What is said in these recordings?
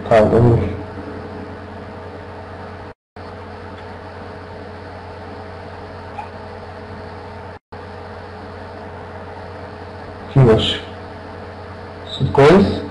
طيب جميل في وش صوت كويس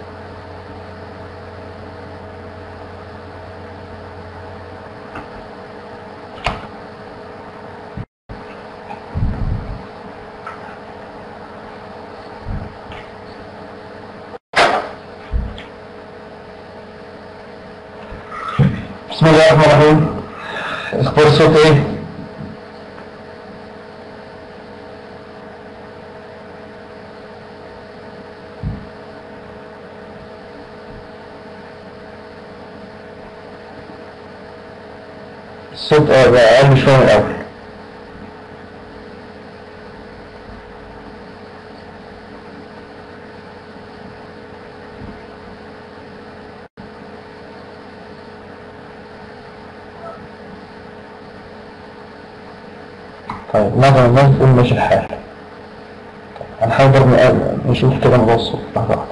بسم الله الرحمن الرحيم اخبار الصوت ايه الصوت اه بقى اقل شويه من الاول طيب نظرا الناس تقول ماشي الحال طيب، هنحاول برضه نقل- نشوف كده موضوع الصوت واحدة واحدة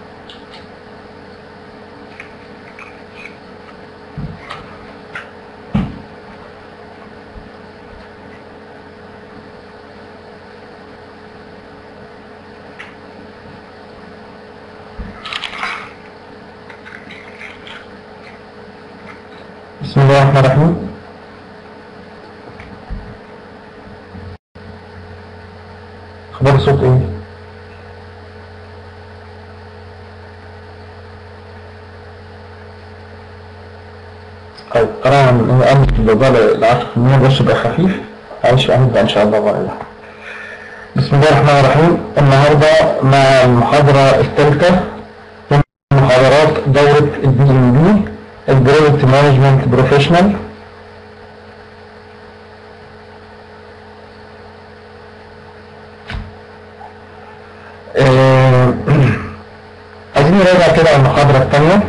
بسم الله الرحمن الرحيم اخبار الصوت ايه طيب قرأنا من أمر البضالة العشر في المية بس يبقى خفيف عايش هنبدأ إن شاء الله بقى الله بسم الله الرحمن الرحيم النهاردة مع المحاضرة الثالثة من محاضرات دورة البي ام بي البروجكت مانجمنت بروفيشنال آه، عايزين نراجع كده على المحاضرة الثانية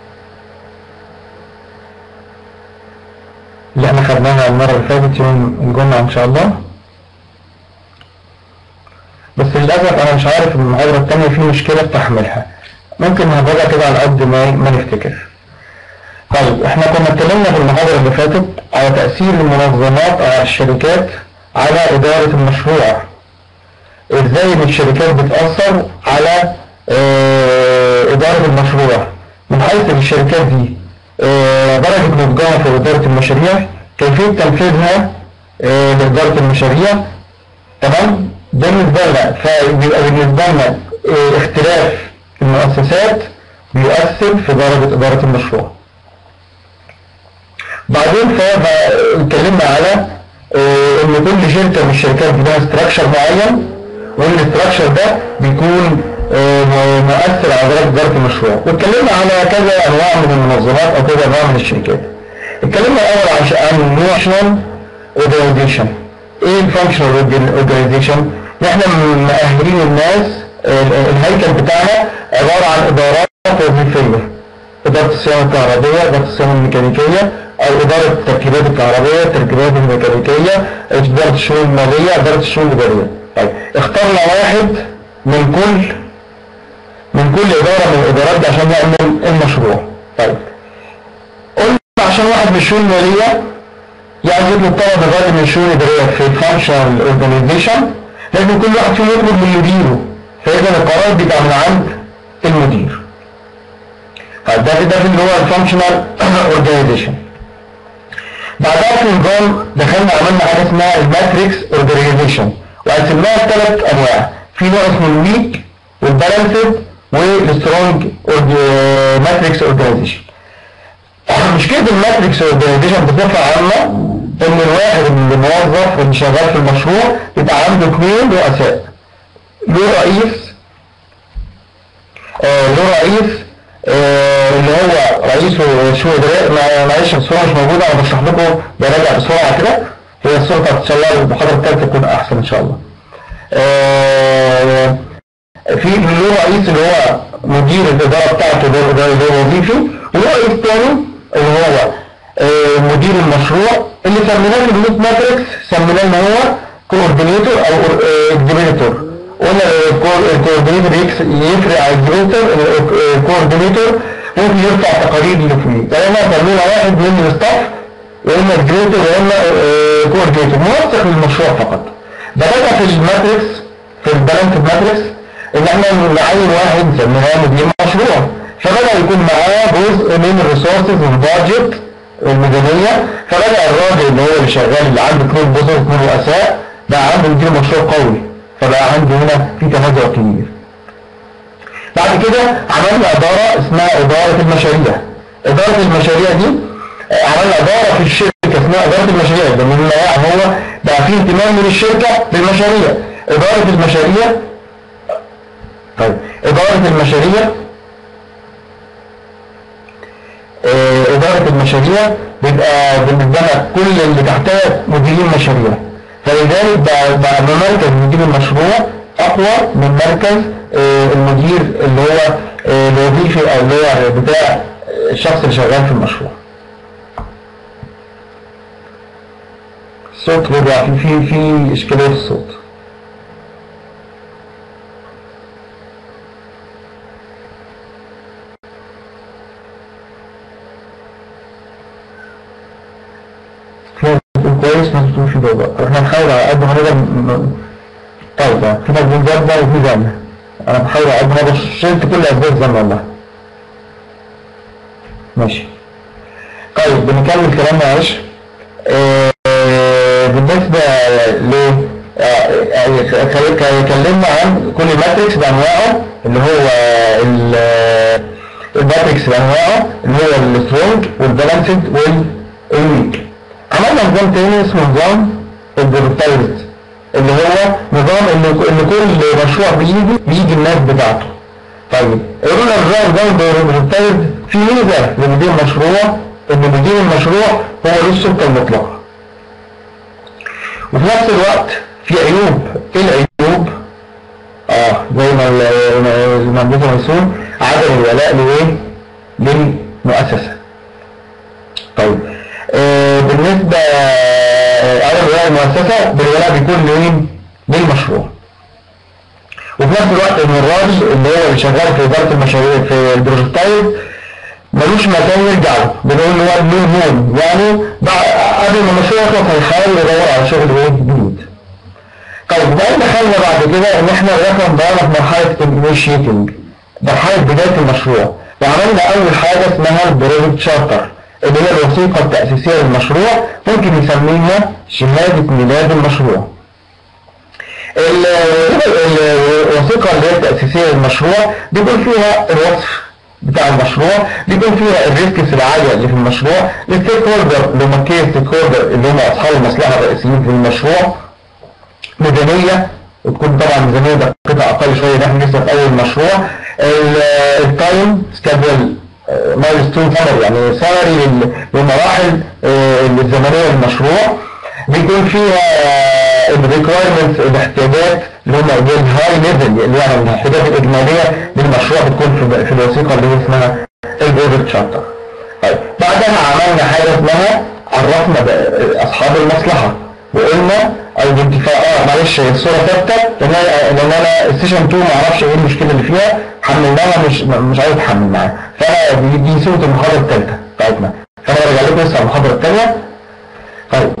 اللي احنا خدناها المرة اللي فاتت يوم الجمعة ان شاء الله بس للأسف أنا مش عارف المحاضرة التانية في مشكلة في تحميلها ممكن نراجع كده على قد ما ما نفتكر طيب احنا كنا اتكلمنا في المحاضرة اللي فاتت على تأثير المنظمات على الشركات على إدارة المشروع ازاي ان الشركات بتأثر على اه إدارة المشروع من حيث الشركات دي اه درجة نضجها في إدارة المشاريع كيفية تنفيذها اه لإدارة المشاريع تمام بالنسبة لنا فبيبقى بالنسبة لنا اه اختلاف المؤسسات بيؤثر في درجة إدارة المشروع بعدين فاتكلمنا على اه ان كل شركة من الشركات لها استراكشر معين والاستراكشر ده بيكون اه مؤثر على درجة إدارة المشروع واتكلمنا على كذا انواع من المنظمات او كذا انواع من الشركات اتكلمنا الاول عن عن فانكشنال اورجانيزيشن ايه الفانكشنال اورجانيزيشن احنا مؤهلين الناس اه الهيكل بتاعنا عبارة عن ادارات وظيفية إدارة الصيانة الكهربية إدارة الصيانة الميكانيكية أو إدارة التركيبات الكهربية التركيبات الميكانيكية إدارة الشؤون المالية إدارة الشؤون الإدارية طيب اخترنا واحد من كل من كل إدارة من الإدارات دي عشان نعمل المشروع طيب قلنا عشان واحد من الشؤون المالية يعني يطلب طلب الراجل من الشؤون الإدارية في الفانكشنال أورجانيزيشن لازم كل واحد فيهم يطلب من مديره فإذا القرار بيبقى من عند المدير طيب ده ده اللي هو الفانكشنال اورجانيزيشن بعدها في نظام دخلنا عملنا حاجه اسمها الماتريكس اورجانيزيشن وقسمناها لثلاث انواع في نوع اسمه الويك والبالانسد والسترونج ماتريكس اورجانيزيشن مشكله الماتريكس اورجانيزيشن بصفه عامه ان الواحد اللي موظف اللي شغال في المشروع يبقى عنده اثنين رؤساء له رئيس آه له رئيس آه اللي هو رئيسه شو معلش الصورة مش موجودة انا بشرح لكم براجع بسرعة كده هي الصورة بتاعت ان شاء الله المحاضرة الثالثة تكون احسن ان شاء الله آه في له رئيس اللي هو مدير الادارة بتاعته ده ده اللي هو وظيفي ورئيس تاني اللي هو آه مدير المشروع اللي سميناه في النيت ماتريكس سميناه ان هو كوردينيتور او اكزيبيتور قلنا الكوردينيتور يفرق على الجريتر الكوردينيتور ممكن يرفع تقارير اللي فيه يعني انا خلينا واحد من الستاف يا اما جريتور يا اما كوردينيتور موثق للمشروع فقط بدأنا في الماتريكس في البالانس ماتريكس ان احنا نعين واحد نسميها مدير مشروع فبدأ يكون معاه جزء من الريسورسز والبادجت الميزانية فبدأ الراجل اللي هو اللي شغال اللي عنده اثنين بوزر اثنين رؤساء بقى عنده مدير مشروع قوي فبقى عنده هنا في تنازع كبير بعد كده عملنا إدارة اسمها إدارة المشاريع إدارة المشاريع دي آه، عملنا إدارة في الشركة اسمها إدارة المشاريع ده من يعني هو بقى فيه اهتمام من الشركة بالمشاريع إدارة المشاريع طيب إدارة المشاريع آه، إدارة المشاريع بيبقى بالنسبة لك كل اللي تحتها مديرين مشاريع فلذلك بقى, بقى مركز مدير المشروع أقوى من مركز آه، المدير اللي هو آه، الوظيفي أو اللي هو بتاع الشخص اللي شغال في المشروع الصوت بيبقى في في في إشكالية في الصوت فيها بتقول كويس ناس بتقول في ضوضاء احنا نحاول على قد ما نقدر ن- طيب يعني في ناس بتقول زبدة وفي زنة انا بحاول على قد ما اقدر شلت كل اسباب الزنة والله ماشي طيب بنكمل كلامنا معلش آه، بالنسبة ل آه، يعني خ- خ- اتكلمنا عن كل ماتريكس بانواعه اللي هو ال- الماتريكس بانواعه اللي هو السترونج والبالانسد والويك عملنا نظام تاني اسمه نظام البروتايزد اللي هو نظام ان ان كل مشروع بيجي بيجي الناس بتاعته طيب قلنا نظام نظام البروتايزد في ميزه لمدير المشروع ان مدير المشروع هو له السلطه المطلقه وفي نفس الوقت في عيوب ايه العيوب اه زي ما ال- ما- المهندس ميسون عدم الولاء لايه للمؤسسه طيب آه بالنسبه آه، عدم الولاء للمؤسسه بالولاء بيكون لمين للمشروع وفي نفس الوقت ان الراجل اللي هو اللي شغال في اداره المشاريع في البروجكتايل ملوش مكان يرجع له بنقول له هو له نون يعني بعد- قبل ما المشروع يخلص هيحاول يدور على شغل ايه جديد طيب بقى دخلنا بعد كده ان احنا دخلنا بقى في مرحله الانيشيتنج مرحله بدايه المشروع وعملنا اول حاجه اسمها البروجكت شارتر اللي هي الوثيقه التاسيسيه للمشروع ممكن يسميها شهاده ميلاد المشروع ال- ال- الوثيقة اللي هي التأسيسية للمشروع بيكون فيها الوصف بتاع المشروع بيكون فيها الريسكس العالية اللي في المشروع الستيك هولدر اللي هم كي ستيك هولدر اللي هم أصحاب المصلحة الرئيسيين في المشروع ميزانية وتكون طبعا ميزانية دقيقة أقل شوية ده احنا لسه في أول مشروع ال- التايم سكادول مايلستون سمري يعني سمري للمراحل آه، الزمنية للمشروع بيكون فيها الريكوايرمنتس الاحتياجات اللي هم الهاي ليفل اللي يعني الاحتياجات الاجماليه للمشروع بتكون في في الوثيقه اللي هي اسمها البروجكت شارتر. طيب بعدها عملنا حاجه اسمها عرفنا بقى اصحاب المصلحه وقلنا ايدنتيفاي اه معلش هي الصوره ثابته لان انا لان انا السيشن 2 ما اعرفش ايه المشكله اللي فيها حملناها مش مش عايز اتحمل معاها فانا دي, دي صوره المحاضره الثالثه بتاعتنا فانا برجع لكم لسه على المحاضره الثانيه طيب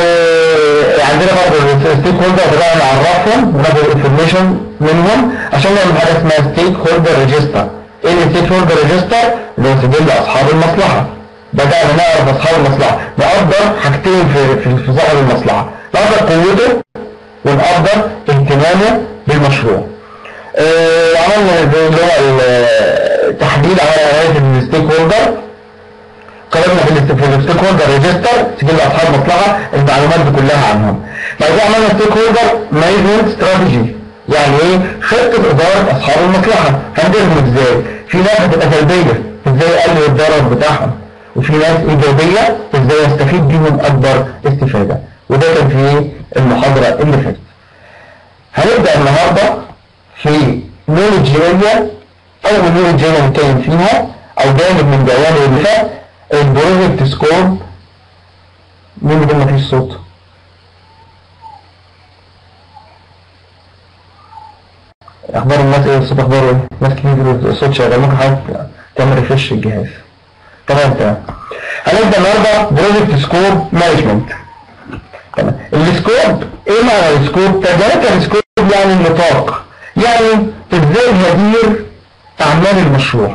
آه عندنا برضه الستيك هولدر بدأنا نعرفهم وناخد انفورميشن منهم عشان نعمل حاجه اسمها ستيك هولدر ريجستر ايه الستيك هولدر ريجستر اللي هو سجل اصحاب المصلحه بدأنا نعرف اصحاب المصلحه نقدر حاجتين في في في صاحب المصلحه نقدر قوته ونقدر اهتمامه بالمشروع آه عملنا اللي هو التحديد على عمليه الستيك هولدر قررنا في الاست- في الستيك هولدر ريجستر سجل اصحاب مصلحه المعلومات دي كلها عنهم بعد كده عملنا ستيك هولدر مانجمنت استراتيجي يعني ايه خطه اداره اصحاب المصلحه هنديرهم ازاي في ناس هتبقى سلبيه ازاي يقلل الضرر بتاعهم وفي ناس ايجابيه ازاي يستفيد بيهم اكبر استفاده وده كان في المحاضره اللي فاتت هنبدا النهارده في نولج اريا اول نولج اريا نتكلم فيها او جانب من جوانب اللي فات البروجكت سكور مين اللي مفيش صوت؟ اخبار الناس ايه الصوت اخباره ايه؟ ناس كتير الصوت شغال ممكن حضرتك تعمل ريفرش وش الجهاز تمام تمام هنبدا النهارده بروجكت سكوب مانجمنت تمام السكوب ايه معنى السكوب؟ ترجمه السكوب يعني النطاق يعني ازاي هدير اعمال المشروع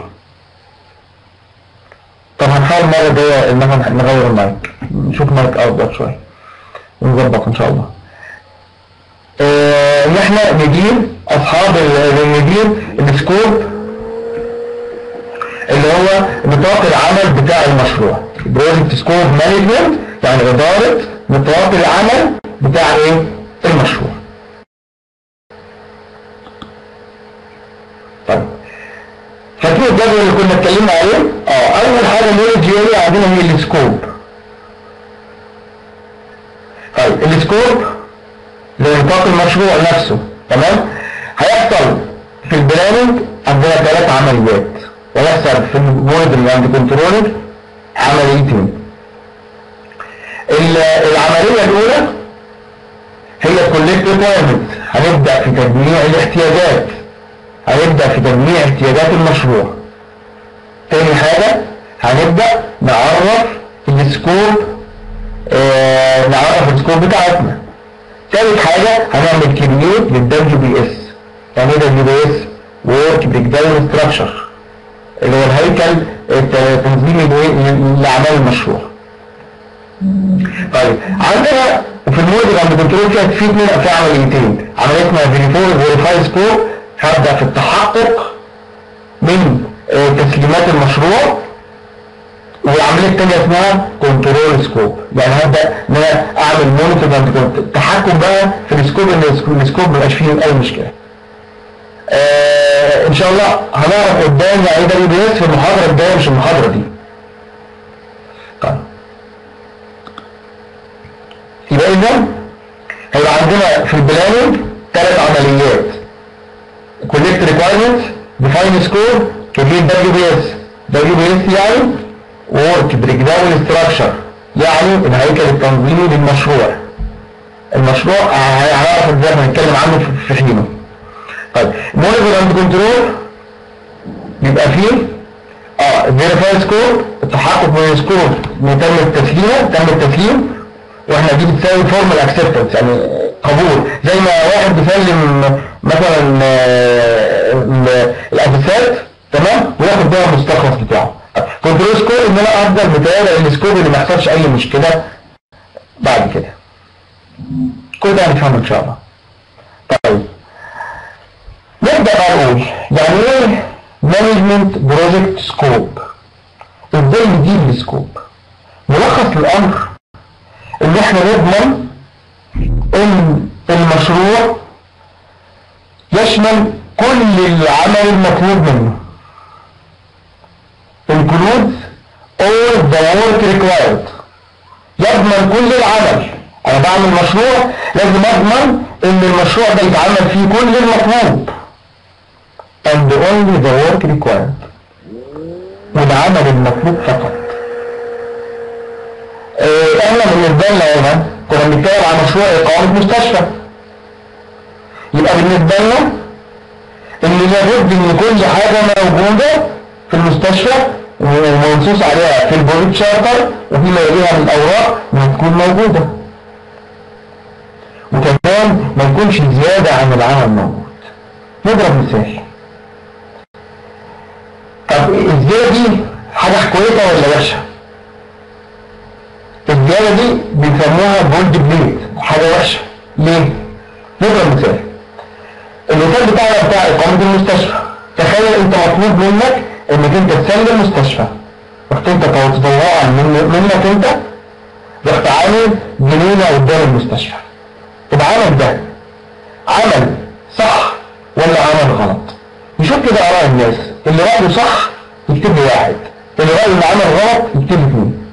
طب هنحاول المره الجايه ان احنا نغير المايك نشوف مايك افضل شويه ونظبط ان شاء الله آه، ان احنا ندير اصحاب ال- ندير السكوب اللي هو نطاق العمل بتاع المشروع بروجكت سكوب مانجمنت يعني اداره نطاق العمل بتاع ايه المشروع طيب فاكرين الجدول اللي كنا اتكلمنا عليه اه اول حاجه اللي هي عندنا هي السكوب طيب السكوب لنطاق المشروع نفسه تمام هيحصل في البلاننج عندنا ثلاث عمليات ويحصل في الموديل عند كنترولر عمليتين ال- العمليه الاولى هي كولكت ريكويرمنت هنبدا في تجميع الاحتياجات هنبدا في تجميع احتياجات المشروع تاني حاجه هنبدا نعرف السكوب آه نعرف السكوب بتاعتنا تالت حاجة هنعمل كرييت للدبليو بي اس يعني ايه دبليو بي اس؟ ورك بريك داون ستراكشر اللي هو الهيكل التنظيمي ل- لأعمال المشروع. طيب عندنا في الموديل عند كنترول فيها في اثنين في عمليتين عملية اسمها فيريفور فيريفاي سكور هبدأ في التحقق من آه، تسليمات المشروع والعمليه الثانيه اسمها كنترول سكوب يعني هبدا ان انا اعمل مونيتور التحكم بقى في السكوب ان السكوب- السكوب ما يبقاش فيه اي مشكله آه ان شاء الله هنعرف قدام يعني ايه دبليو بي اس في المحاضره الجايه مش المحاضره دي طيب يبقى اذا هيبقى عندنا في البلاننج ثلاث عمليات كولكت ريكوايرمنتس ديفاين سكور كريت دبليو بي اس دبليو بي اس يعني ورك بريك داون ستراكشر يعني الهيكل التنظيمي للمشروع المشروع ه- هنعرف ازاي هنتكلم عنه في- في حينه طيب مونيتور اند كنترول بيبقى فيه اه فيريفاي سكور التحقق من السكور ان تم التسليم تم التسليم واحنا دي بتساوي فورمال اكسبتنس يعني قبول زي ما واحد بيسلم مثلا آه، ال- الاساسات تمام وياخد بيها المستخلص بتاعه كنترول سكور ان انا افضل متابع السكور اللي ما يحصلش اي مشكله بعد كده كل ده هنفهمه ان شاء الله طيب نبدا بقى نقول يعني ايه مانجمنت بروجكت سكوب ازاي ندير السكوب ملخص الامر ان احنا نضمن ان المشروع يشمل كل العمل المطلوب منه includes all the work required يضمن كل العمل انا بعمل مشروع لازم اضمن ان المشروع ده يتعمل فيه كل المطلوب and only the work required والعمل المطلوب فقط آه، احنا بالنسبه لنا هنا كنا بنتكلم عن مشروع اقامه مستشفى يبقى بالنسبه لنا ان لابد ان كل حاجه موجوده في المستشفى ومنصوص عليها في البروجكت شارتر وفيما يليها من الاوراق انها تكون موجوده وكمان ما يكونش زياده عن العمل موجود نضرب مثال طب الزياده دي حاجه كويسه ولا وحشه؟ الزياده دي بيسموها بولد بليد حاجه وحشه ليه؟ نضرب مثال المثال بتاعنا بتاع اقامه المستشفى تخيل انت مطلوب منك انك انت تسلم مستشفى رحت انت تطوعا من- منك انت رحت عامل جنينه قدام المستشفى العمل ده عمل صح ولا عمل غلط نشوف كده اراء الناس اللي رايه صح يكتب لي واحد اللي رايه ان عمل غلط يكتب لي اثنين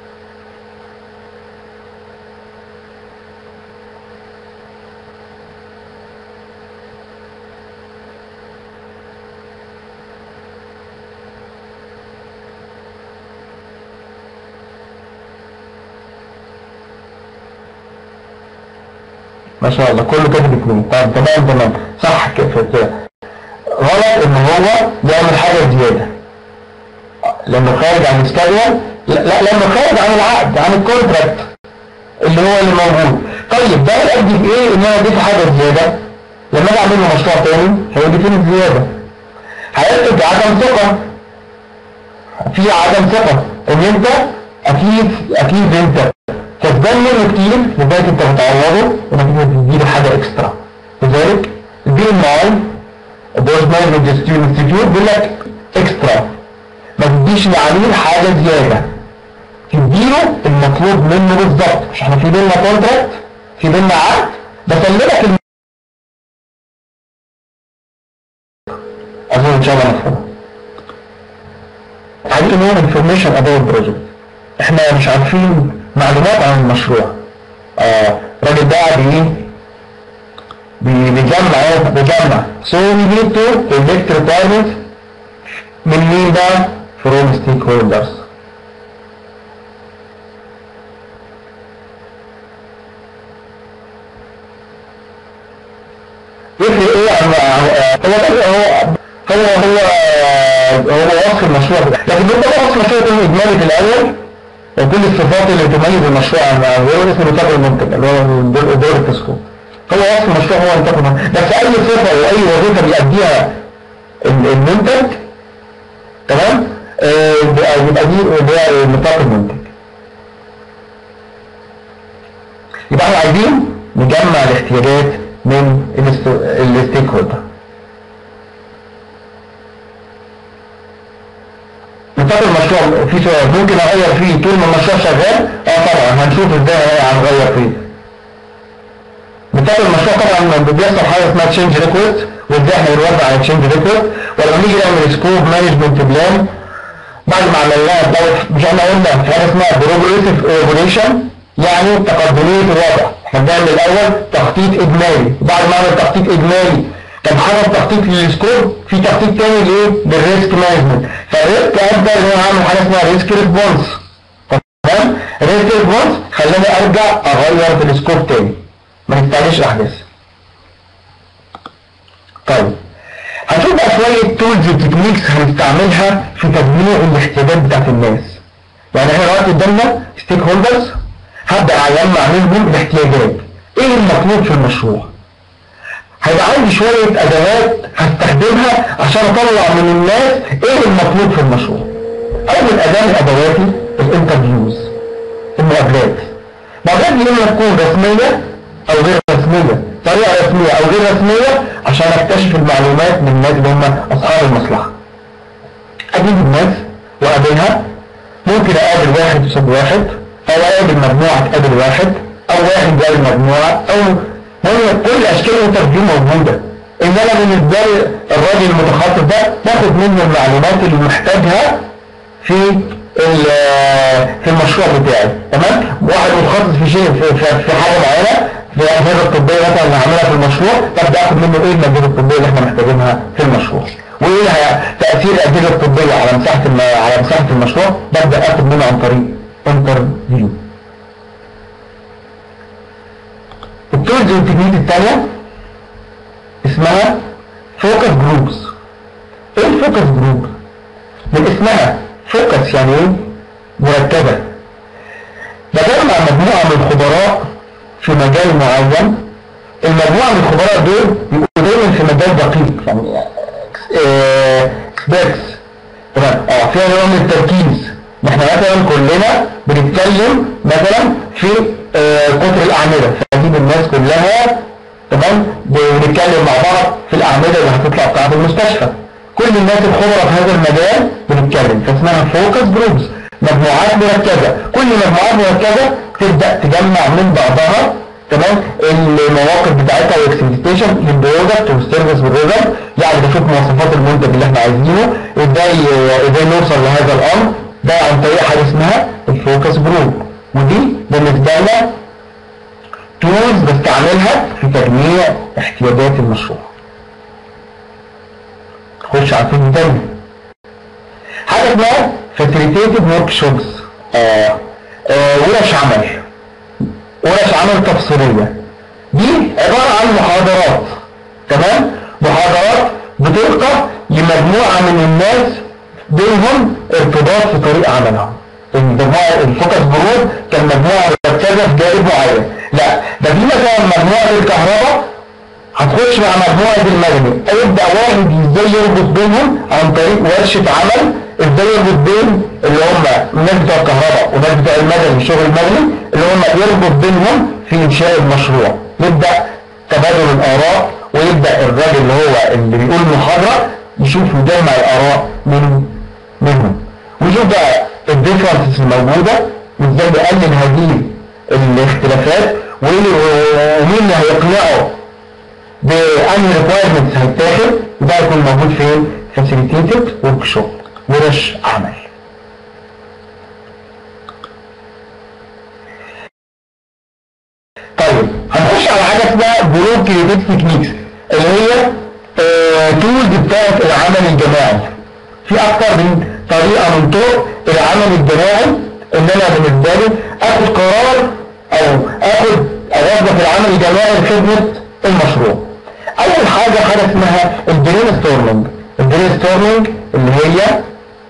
ما شاء الله كله كاتب اتنين طب تمام تمام صح كده كده. غلط ان هو يعمل حاجه زياده لانه خارج عن السكادول لا لا لانه خارج عن العقد عن الكونتراكت اللي هو اللي موجود طيب ده يؤدي في ايه ان انا اضيف حاجه زياده لما اجي اعمل له مشروع تاني هيضيف لي زياده هينتج عدم ثقه في عدم ثقه ان انت اكيد اكيد انت كسبان منه كتير لذلك انت بتعوضه انك تديله حاجه اكسترا لذلك البي ام اي الدورز مانجمنت انستيتيوت بيقول لك اكسترا ما تديش للعميل حاجه زياده تديله المطلوب منه بالظبط مش احنا في بينا كونتراكت في بينا عقد بسلمك الم... اظن ان شاء الله مفهوم عايزين نقول انفورميشن اباوت بروجكت احنا مش عارفين معلومات عن المشروع اه الراجل ده قاعد ايه بي- بيجمع اهو بيجمع so we need to collect requirements من مين بقى؟ from stakeholders يفرق ايه عن عن- هو هو هو هو هو وصف المشروع لكن انت بقى وصف المشروع يكون اجمالي في الاول وكل الصفات اللي تميز المشروع عن عن غيره اسمه نطاق المنتج اللي هو دور دور التسكوب هو وصف المشروع هو نطاق المنتج بس اي صفه واي وظيفه بيأديها ال- المنتج تمام آه، يبقى يبقى دي ده نطاق المنتج يبقى احنا عايزين نجمع الاحتياجات من الستيك هولدر نطاق المشروع في سؤال ممكن اغير فيه طول ما المشروع شغال اه طبعا هنشوف ازاي هنغير فيه نطاق المشروع طبعا بيحصل حاجه اسمها تشينج ريكوست وازاي احنا بنوزع على تشينج ريكوست ولما نيجي نعمل سكوب مانجمنت بلان بعد ما عملناها بقى- مش احنا قلنا في حاجه اسمها بروجريسيف ايفوليوشن يعني تقدميه الوضع احنا بنعمل الاول تخطيط اجمالي وبعد ما اعمل تخطيط اجمالي طب حاجه تخطيط للسكوب في تخطيط تاني لايه؟ للريسك مانجمنت فالريسك ابدا ان انا اعمل حاجه اسمها ريسك ريسبونس تمام؟ ريسك ريسبونس خلاني ارجع اغير في السكوب تاني ما نستعجلش الاحداث طيب هنشوف بقى شوية تولز وتكنيكس هنستعملها في تجميع الاحتياجات بتاعت الناس يعني احنا دلوقتي قدامنا ستيك هولدرز هبدأ اجمع منهم الاحتياجات ايه المطلوب في المشروع هيبقى عندي شوية ادوات هستخدمها عشان اطلع من الناس ايه المطلوب في المشروع اول اداة من ادواتي الانترفيوز المقابلات المقابلات دي اما تكون رسمية او غير رسمية طريقة رسمية او غير رسمية عشان اكتشف المعلومات من الناس اللي هم اصحاب المصلحة اجيب الناس واقابلها ممكن اقابل واحد قصاد واحد او اقابل مجموعة تقابل واحد او واحد يقابل مجموعة او هو كل اشكال الانترفيو موجودة ان انا بالنسبة لي الراجل المتخصص ده باخد منه المعلومات اللي محتاجها في ال- في المشروع بتاعي تمام واحد متخصص في شيء في, في, في حاجه معينه في الاجهزه الطبيه مثلا اللي هعملها في المشروع ببدا اخد منه ايه الاجهزه الطبيه اللي احنا محتاجينها في المشروع وايه هي تاثير الاجهزه الطبيه على مساحه الم... على مساحه المشروع ببدا اخد منه عن طريق انترفيو التولز والتكنيك الثانيه اسمها فوكس جروبس ايه الفوكس جروب من اسمها فوكس يعني ايه مركبة بجمع مجموعة من الخبراء في مجال معين المجموعة من الخبراء دول بيبقوا دايما في مجال دقيق يعني اكسبيرتس تمام اه فيها نوع من التركيز احنا مثلا كلنا بنتكلم مثلا في آه، قطر الاعمده فاجيب الناس كلها تمام بنتكلم مع بعض في الاعمده اللي هتطلع بتاعت المستشفى كل الناس الخبراء في هذا المجال بنتكلم فاسمها فوكس جروبس مجموعات مركزه كل مجموعات مركزه تبدا تجمع من بعضها تمام المواقف بتاعتها والاكسبكتيشن للبرودكت والسيرفيس والريزلت يعني بشوف مواصفات المنتج اللي احنا عايزينه ازاي ازاي نوصل لهذا الامر ده عن طريق حاجه اسمها الفوكس جروب ودي بالنسبه لنا تولز بستعملها في تجميع احتياجات المشروع خش على الفيلم تاني حاجه اسمها فاسيليتيتد ورك شوبس آه آه ورش عمل ورش عمل تفصيليه دي عباره عن محاضرات تمام محاضرات بتلقى لمجموعه من الناس بينهم ارتباط في طريق عملهم المجموعة الفوكس جروب كان مجموعة مركزة في جانب معين لا ده في مثلا مجموعة الكهرباء هتخش مع مجموعة المدني يبدأ واحد ازاي يربط بينهم عن طريق ورشة عمل ازاي يربط بين اللي هم الناس بتوع الكهرباء والناس بتوع المدني الشغل المدني اللي هم يربط بينهم في انشاء المشروع يبدأ تبادل الآراء ويبدأ الراجل اللي هو اللي بيقول المحاضرة يشوف يجمع الآراء من منهم ويشوف بقى الديفرنسز الموجودة وازاي يقلل هذه الاختلافات ومين اللي هيقنعه بأنهي ريكوايرمنتس هيتاخد وده يكون موجود فين؟ فاسيليتيتد ورك شوب ورش عمل. طيب هنخش على حاجه اسمها جروب كريتيف تكنيكس اللي هي تولز بتاعت العمل الجماعي. في اكتر من طريقه من طرق العمل الجماعي ان انا بالنسبه لي اخد قرار او اخد اوظف العمل الجماعي لخدمه المشروع. اول حاجة حاجة اسمها البرين ستورمنج البرين ستورمنج اللي هي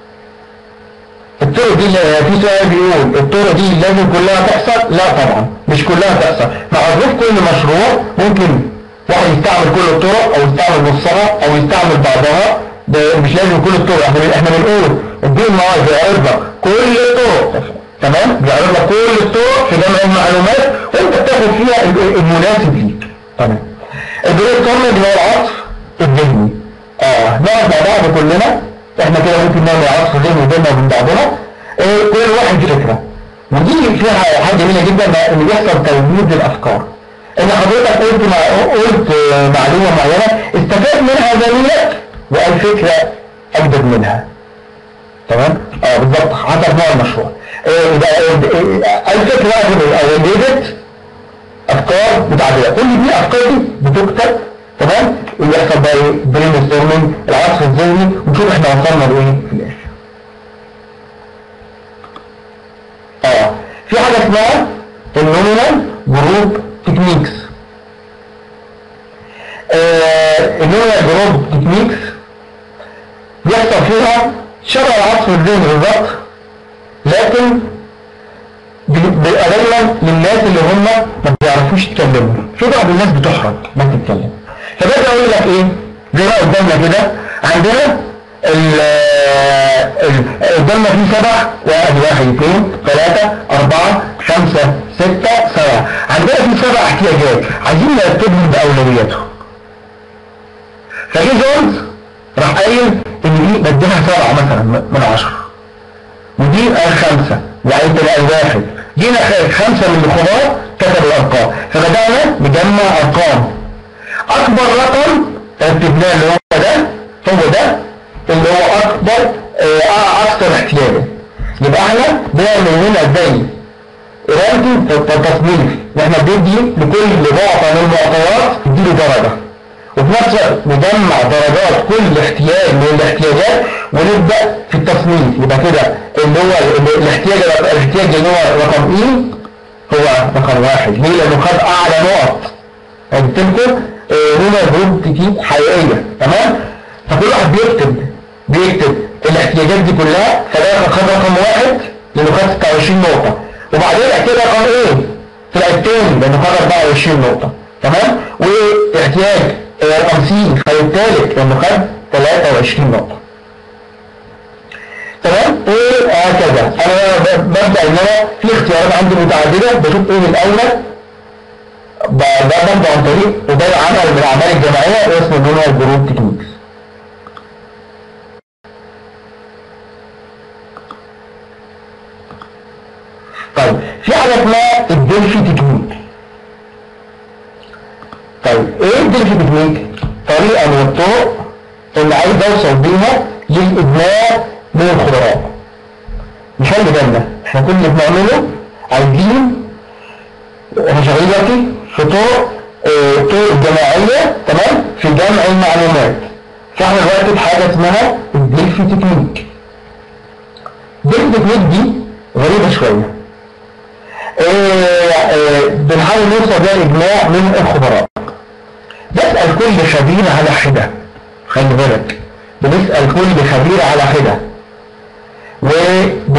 الطرق دي في سؤال بيقول الطرق دي لازم كلها تحصل لا طبعا مش كلها تحصل مع ظروف كل مشروع ممكن واحد يستعمل كل الطرق او يستعمل نصها او يستعمل بعضها ده مش لازم كل الطرق احنا احنا بنقول الدين معاذ بيعرض لك كل الطرق تمام بيعرض لك كل الطرق في جمع المعلومات وانت بتاخد فيها المناسب ليك تمام البريد كورنر اللي هو العطف الذهني اه نقعد مع بعض كلنا احنا كده ممكن نعمل عطف ذهني بيننا وبين بعضنا اه كل واحد فكره ودي فيها حاجه جميله جدا ان بيحصل توليد الافكار ان حضرتك قلت مع قلت معلومه معينه استفاد منها زميلك وقال فكره اجدد منها تمام اه بالظبط حسب نوع المشروع الفكره او الديفيد افكار متعدده كل دي افكار دي بتكتب تمام ويحصل بقى ايه برين ستورمنج العصف الذهني ونشوف احنا وصلنا لايه في الاخر اه في حاجه اسمها النومينال جروب تكنيكس النومينال جروب تكنيكس بيحصل فيها شبه العصف الذهني بالظبط لكن بيبقى دايما للناس اللي هم ما بيعرفوش يتكلموا في بعض الناس بتحرج ما تتكلم فباجي اقول لك ايه زي ما قدامنا كده عندنا ال قدامنا في سبع واحد واحد اثنين ثلاثة أربعة خمسة ستة سبعة عندنا في سبع احتياجات عايزين نرتبهم بأولوياتهم فجه جونز راح قايل ان دي بديها سبعة مثلا من عشرة ودي خمسة وبعدين تلاقي واحد جينا خمسة من الخضار كتبوا الأرقام فبدأنا نجمع أرقام أكبر رقم رتبناه اللي هو ده هو ده اللي هو أكبر آه أكثر احتياجا يبقى احنا بنعمل هنا زي رانكينج تصنيف واحنا بندي لكل معطى من المعطيات نديله درجة وفي نفس الوقت نجمع درجات كل احتياج من الاحتياجات ونبدأ في التصنيف يبقى كده اللي هو الاحتياج الاحتياج اللي هو رقم ايه هو رقم واحد ليه لانه خد اعلى نقط قلت لكم هنا جروب كتير حقيقيه تمام فكل واحد بيكتب بيكتب الاحتياجات دي كلها فده خد رقم واحد لانه خد 26 نقطه وبعدين احتياج رقم ايه طلع التاني لانه خد 24 نقطه تمام واحتياج رقم سي خد التالت لانه خد 23 نقطه تمام وهكذا انا ببدا ان انا في اختيارات عندي متعدده بشوف ايه الاولى ده ببدا عن طريق وده عمل من الاعمال الجماعيه اسمه جنرال جروب تكنيكس طيب في حاجه اسمها الدلفي تكنيك طيب ايه الدلفي تكنيك طريقه من الطرق اللي عايز اوصل بيها للابناء من الخضراء نخلي بالنا احنا كل اللي بنعمله عايزين احنا شغالين دلوقتي في طرق اه طرق جماعيه تمام في جمع المعلومات فاحنا دلوقتي بحاجه اسمها الدلفي تكنيك الدلفي تكنيك دي غريبه شويه اه اه بنحاول نوصل بيها اجماع من الخبراء بسأل كل خبير على حدة خلي بالك بنسأل كل خبير على حدة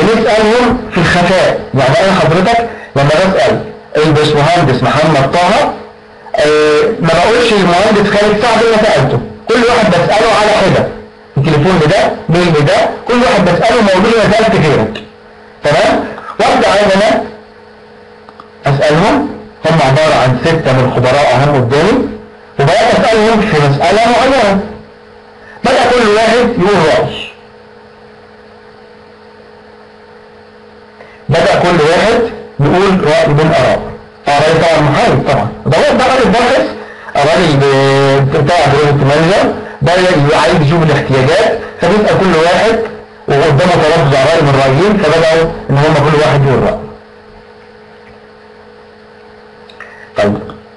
بنسألهم في الخفاء يعني انا حضرتك لما بسأل الباشمهندس محمد طه آه، ما بقولش المهندس خالد سعد اللي سألته كل واحد بسأله على حدة التليفون ده ميل ده كل واحد بسأله موضوع ما سألت غيرك تمام وابدا انا اسألهم هم عبارة عن ستة من الخبراء اهم قدامي وبدأت اسألهم في مسألة معينة بدأ كل واحد يقول رأي بدأ كل واحد يقول رأي من آراء آراء طبعا محايد طبعا ده هو ده راجل باحث الراجل بتاع بروجكت مانجر ده عايز يشوف الاحتياجات فبيسأل كل واحد وقدامه تلفظ على رأي من الرأيين فبدأوا ان هم كل واحد يقول رأي طيب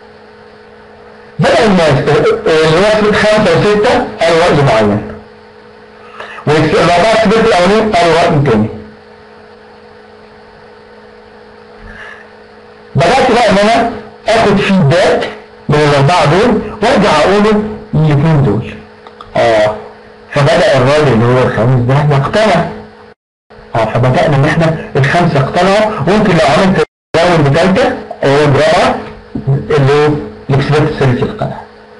بدأ الناس اللي هو خمسة وستة قالوا رأي معين والأربعة السبت الأولين قالوا رأي تاني بدأت بقى ان انا اخد فيدباك من الاربعة دول وارجع اقوله الاثنين دول اه فبدأ الراجل اللي هو الخامس ده يقتنع اه فبدأنا ان احنا الخمسة اقتنعوا وممكن لو عملت راوند ثالثة او رابعة اللي هو الاكسبرت الثالث يقتنع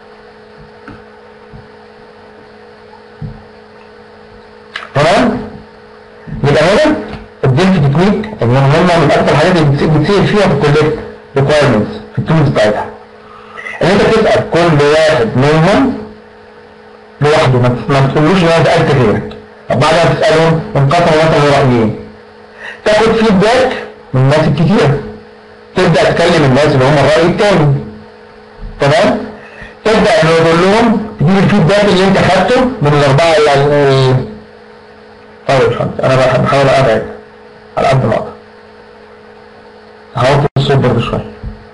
تمام يبقى هنا الديلف تكنيك ان هم من اكثر الحاجات اللي بتسير فيها في الكوليكت ريكوايرمنتس في التولز بتاعتها ان انت تسال كل واحد منهم لوحده ما تقولوش ان انا سالت غيرك طب بعد ما تسالهم انقسموا مثلا رايين تاخد فيدباك من الناس الكتيره تبدا تكلم الناس اللي هم الراي الثاني تمام تبدا انه تقول لهم تجيب الفيدباك اللي انت خدته من الاربعه اللي طيب خلاص انا بحاول ابعد على قد ما اقدر هحط الصوت برضه شويه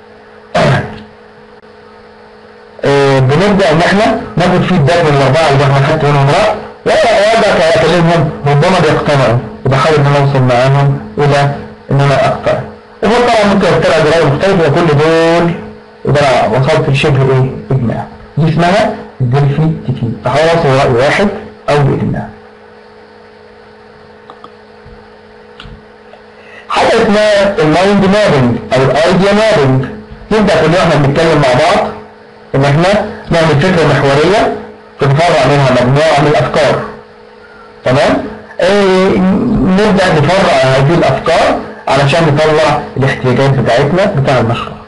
آه، بنبدا ان احنا ناخد فيدباك من الاربعه اللي احنا خدت منهم راي وابدا اكلمهم ربما بيقتنعوا وبحاول ان انا اوصل معاهم الى ان انا اقتنع وهو طبعا ممكن يقتنع براي مختلف وكل دول يبقى انا وصلت لشبه ايه؟ اجماع دي اسمها الدلفي تكنيك فحاول اوصل راي واحد او باجماع حاجه اسمها المايند مابنج او الايديا مابنج نبدا كلنا احنا بنتكلم مع بعض ان احنا نعمل فكره محوريه تتفرع منها مجموعه من الافكار تمام إيه نبدا نفرع هذه الافكار علشان نطلع الاحتياجات بتاعتنا بتاع المشروع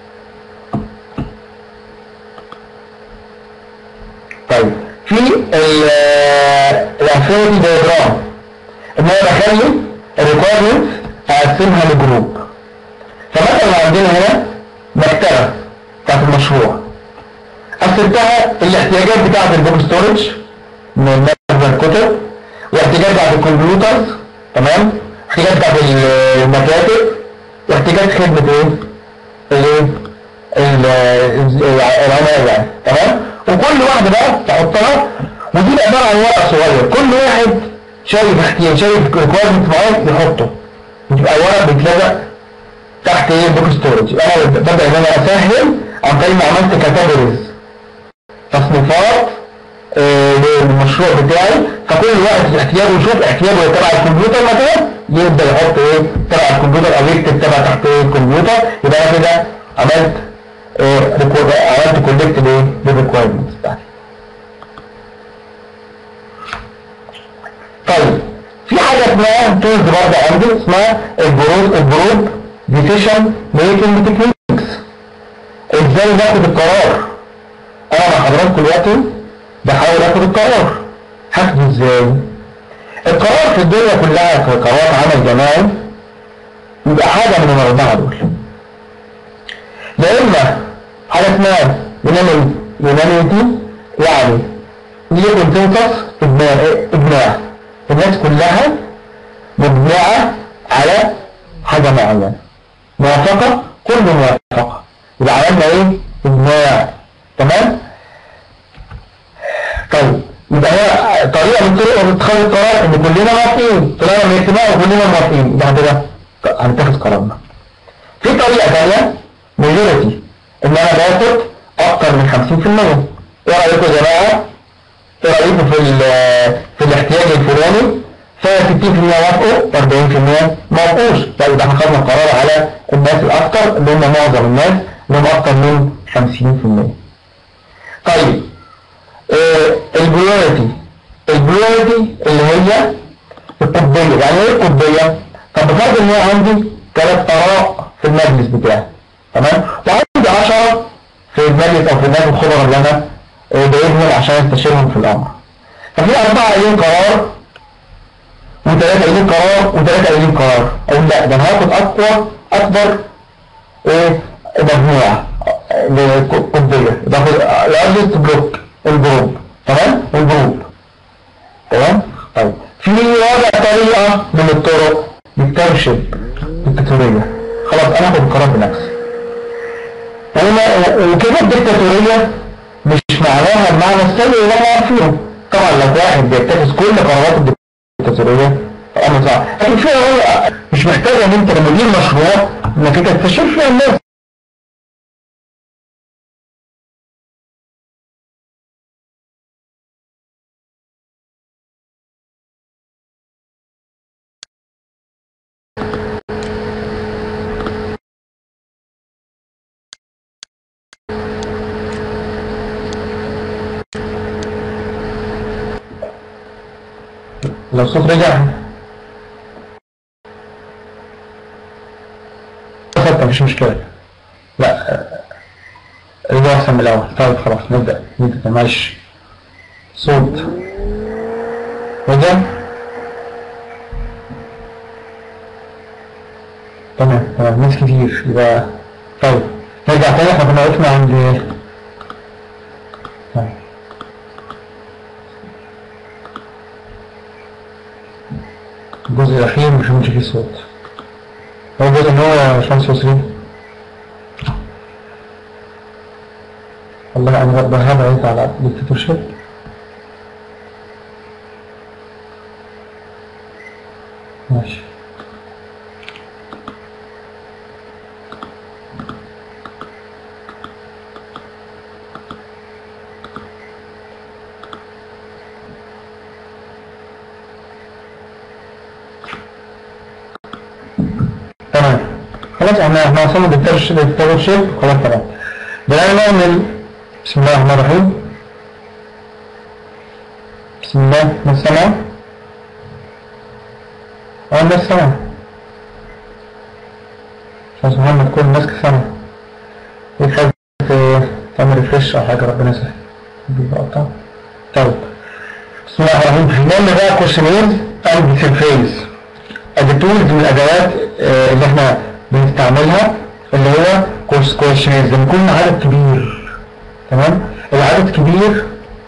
طيب في الافينيتي دايجرام ان انا بخلي الريكويرمنتس اقسمها لجروب فمثلا عندنا هنا مكتبه بتاعت المشروع قسمتها الاحتياجات بتاعت البوك ستورج من مخزن الكتب واحتياجات بتاعت الكمبيوترز تمام احتياجات بتاعت المكاتب واحتياجات خدمة ايه؟ الايه؟ العمال يعني تمام؟ وكل واحدة بقى تحطها ودي عبارة عن ورق صغير كل واحد شايف احتياج شايف ريكويرمنت معين يحطه يبقى ورق بيتلزق تحت ايه البوك ستورج يبقى انا ببدا ان انا اسهل عن طريق ما عملت كاتيجوريز تصنيفات آه للمشروع بتاعي فكل واحد احتياجه يشوف احتياجه تبع الكمبيوتر مثلا يبدا يحط ايه تبع الكمبيوتر او يكتب تبع تحت ايه الكمبيوتر يبقى انا كده عملت آه عملت كولكت لايه للريكويرمنتس بتاعتي طيب في حاجه اسمها تولز برضه عندي اسمها البرود البرود ديسيشن ميكنج تكنيكس ازاي ناخد القرار انا مع حضراتكم دلوقتي بحاول اخد القرار هاخده ازاي القرار في الدنيا كلها في قرارات عمل جماعي يبقى حاجه من الاربعه دول يا اما حاجه اسمها يونانيتي يعني ليه كونسنسس اجماع الناس كلها مجمعة على حاجة معينة موافقة كل موافقة يبقى عملنا ايه؟ اجماع تمام؟ طيب يبقى هي طريقة من طرق اتخاذ القرار ان كلنا موافقين طلعنا من الاجتماع وكلنا موافقين يبقى كده هنتخذ قرارنا في طريقة ثانية ميجوريتي ان انا باخد اكتر من 50% ايه رأيكم يا جماعة؟ ايه رأيكم في في الاحتياج الفلاني ف 60% وافقوا و40% ما وافقوش لا يبقى احنا خدنا قرار على الناس الاكثر اللي هم معظم الناس اللي هم اكثر من 50% طيب آه البريورتي البريورتي اللي هي القطبية يعني ايه القطبية؟ طب بفرض ان هي عندي ثلاث اراء في المجلس بتاعي تمام وعندي 10 في المجلس او في الناس الخبراء اللي انا آه، جايبهم عشان استشيرهم في الامر ففي اربعه قايلين قرار وثلاثه قايلين قرار وثلاثه قايلين قرار اقول لا ده انا هاخد اقوى اكبر ايه مجموعه آه، قطبيه باخد الارجست بلوك الجروب تمام الجروب تمام طيب في وضع طريقه من الطرق ديكتاتورشيب ديكتاتوريه خلاص انا هاخد القرار بنفسي وما- وكده الديكتاتوريه مش معناها المعنى السلبي اللي احنا عارفينه طبعا لو واحد بيتخذ كل قرارات الديكتاتوريه امر صعب لكن في قرار مش محتاج ان انت لمدير مشروع انك انت تستشير فيها الناس لو الصوت رجع ثابتة مش مشكلة لا آه، رجع احسن من الاول طيب خلاص نبدأ نبدأ معلش صوت رجع تمام تمام ناس كتير يبقى طيب نرجع تاني احنا كنا وقفنا عند طيب. الجزء الأخير مش هنمشي فيه صوت هو الجزء اللي هو شمس يسري والله أنا بهبعد على الدكتاتورشيب ماشي تمام خلاص احنا احنا وصلنا للدكتاتورشيب للدكتاتورشيب خلاص تمام بدأنا نعمل بسم الله الرحمن الرحيم بسم الله من السماء اه من السماء عشان محمد كل الناس كسماء ايه حاجة تعمل ريفرش او حاجة ربنا يسهل بيبقى طيب بسم الله الرحمن الرحيم نعمل بقى كويشنير اند سيرفيز التولز من الادوات آه، اللي احنا بنستعملها اللي هو كورس كويشنيرز لما يكون عدد كبير تمام العدد كبير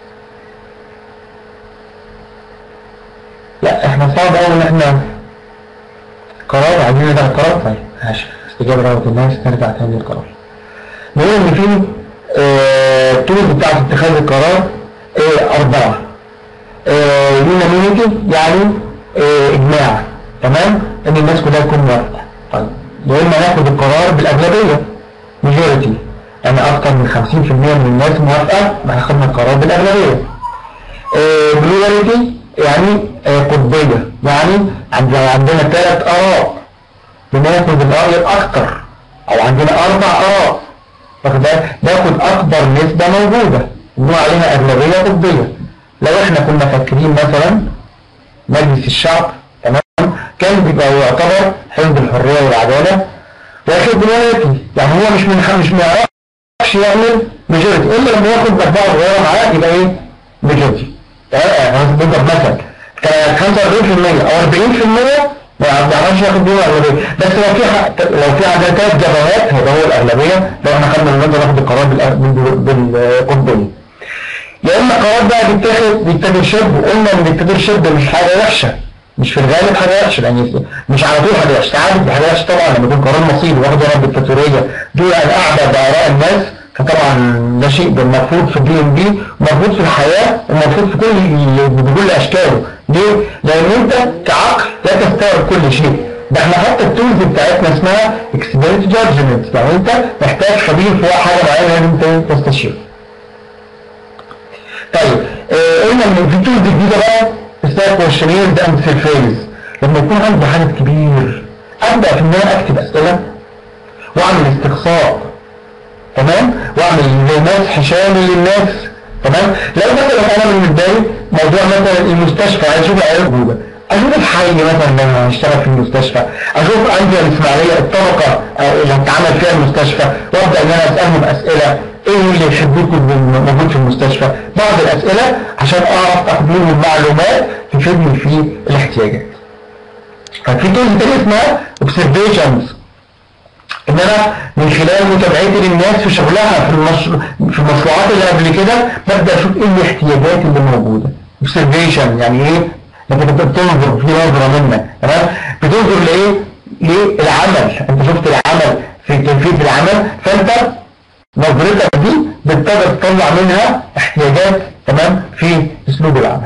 لا احنا صعب قوي ان احنا قرار عايزين نرجع القرار طيب ماشي استجابه رغبه الناس نرجع تاني للقرار نقول ان في آه، تولز بتاعت اتخاذ القرار آه، اربعه يونانيميتي يعني آه، اجماع تمام ان الناس كلها تكون موافقه طيب يا اما ناخد القرار بالاغلبيه ماجوريتي يعني اكتر من 50% من الناس موافقه يبقى اخدنا القرار بالاغلبيه بلوراليتي يعني آه، قطبيه يعني عند- عندنا ثلاث اراء بناخد الراي الاكثر او عندنا اربع اراء واخد بالك؟ ناخد اكبر نسبه موجوده نقول عليها اغلبيه قطبيه لو احنا كنا فاكرين مثلا مجلس الشعب تمام كان بيبقى يعتبر حزب الحريه والعداله واخد بنواتي يعني هو مش من مش ما يعرفش يعمل ماجوريتي الا لما ياخد مجموعه صغيره معاه يبقى ايه ماجوريتي بنضرب مثل كان 45% او 40% ما يعرفش ياخد بيهم الاغلبيه بس لو في ح- لو في عدد ثلاث جبهات هيبقى هو الاغلبيه لو احنا خدنا النهارده ناخد القرار بالأ- بال- بالقطبيه يا اما قرار بقى بيتاخد ديكتاتورشيب وقلنا ان الديكتاتورشيب مش حاجه وحشه مش في الغالب حاجه وحشه لان مش على طول حاجه وحشه ساعات بتبقى حاجه وحشه طبعا لما يكون قرار مصيري واخد انا الديكتاتوريه دون ان اعبى باراء الناس فطبعا ده شيء ده مرفوض في الدي ام بي ومرفوض في الحياه ومرفوض في كل بكل اشكاله ليه؟ لان انت كعقل لا تستوعب كل شيء ده احنا حتى التولز بتاعتنا اسمها اكسبيرت جادجمنت يعني انت محتاج خبير في حاجه معينه لازم انت تستشير طيب آه، قلنا ان في تولز جديده بقى اسمها كويشنيرز اند سيرفيز لما يكون عندي عدد كبير ابدا في ان انا اكتب اسئله واعمل استقصاء تمام واعمل زي مسح شامل للناس تمام لو مثلا انا بالنسبه لي موضوع مثلا المستشفى عايز اشوف العيادات موجوده اشوف الحي مثلا لما هشتغل في المستشفى اشوف عندي الاسماعيليه الطبقه آه، اللي هتعمل فيها المستشفى وابدا ان انا اسالهم اسئله ايه اللي يحبوكم موجود في المستشفى بعض الاسئله عشان اعرف اخد منهم معلومات تفيدني في الاحتياجات كان في تولز تاني اسمها observations ان انا من خلال متابعتي للناس في شغلها في المشروع في المشروعات اللي قبل كده ببدا اشوف ايه الاحتياجات اللي موجوده observation يعني ايه انت بتنظر في نظره منك تمام بتنظر لايه للعمل انت شفت العمل في كيفيه العمل فانت نظرتك دي بتقدر تطلع منها احتياجات تمام في اسلوب العمل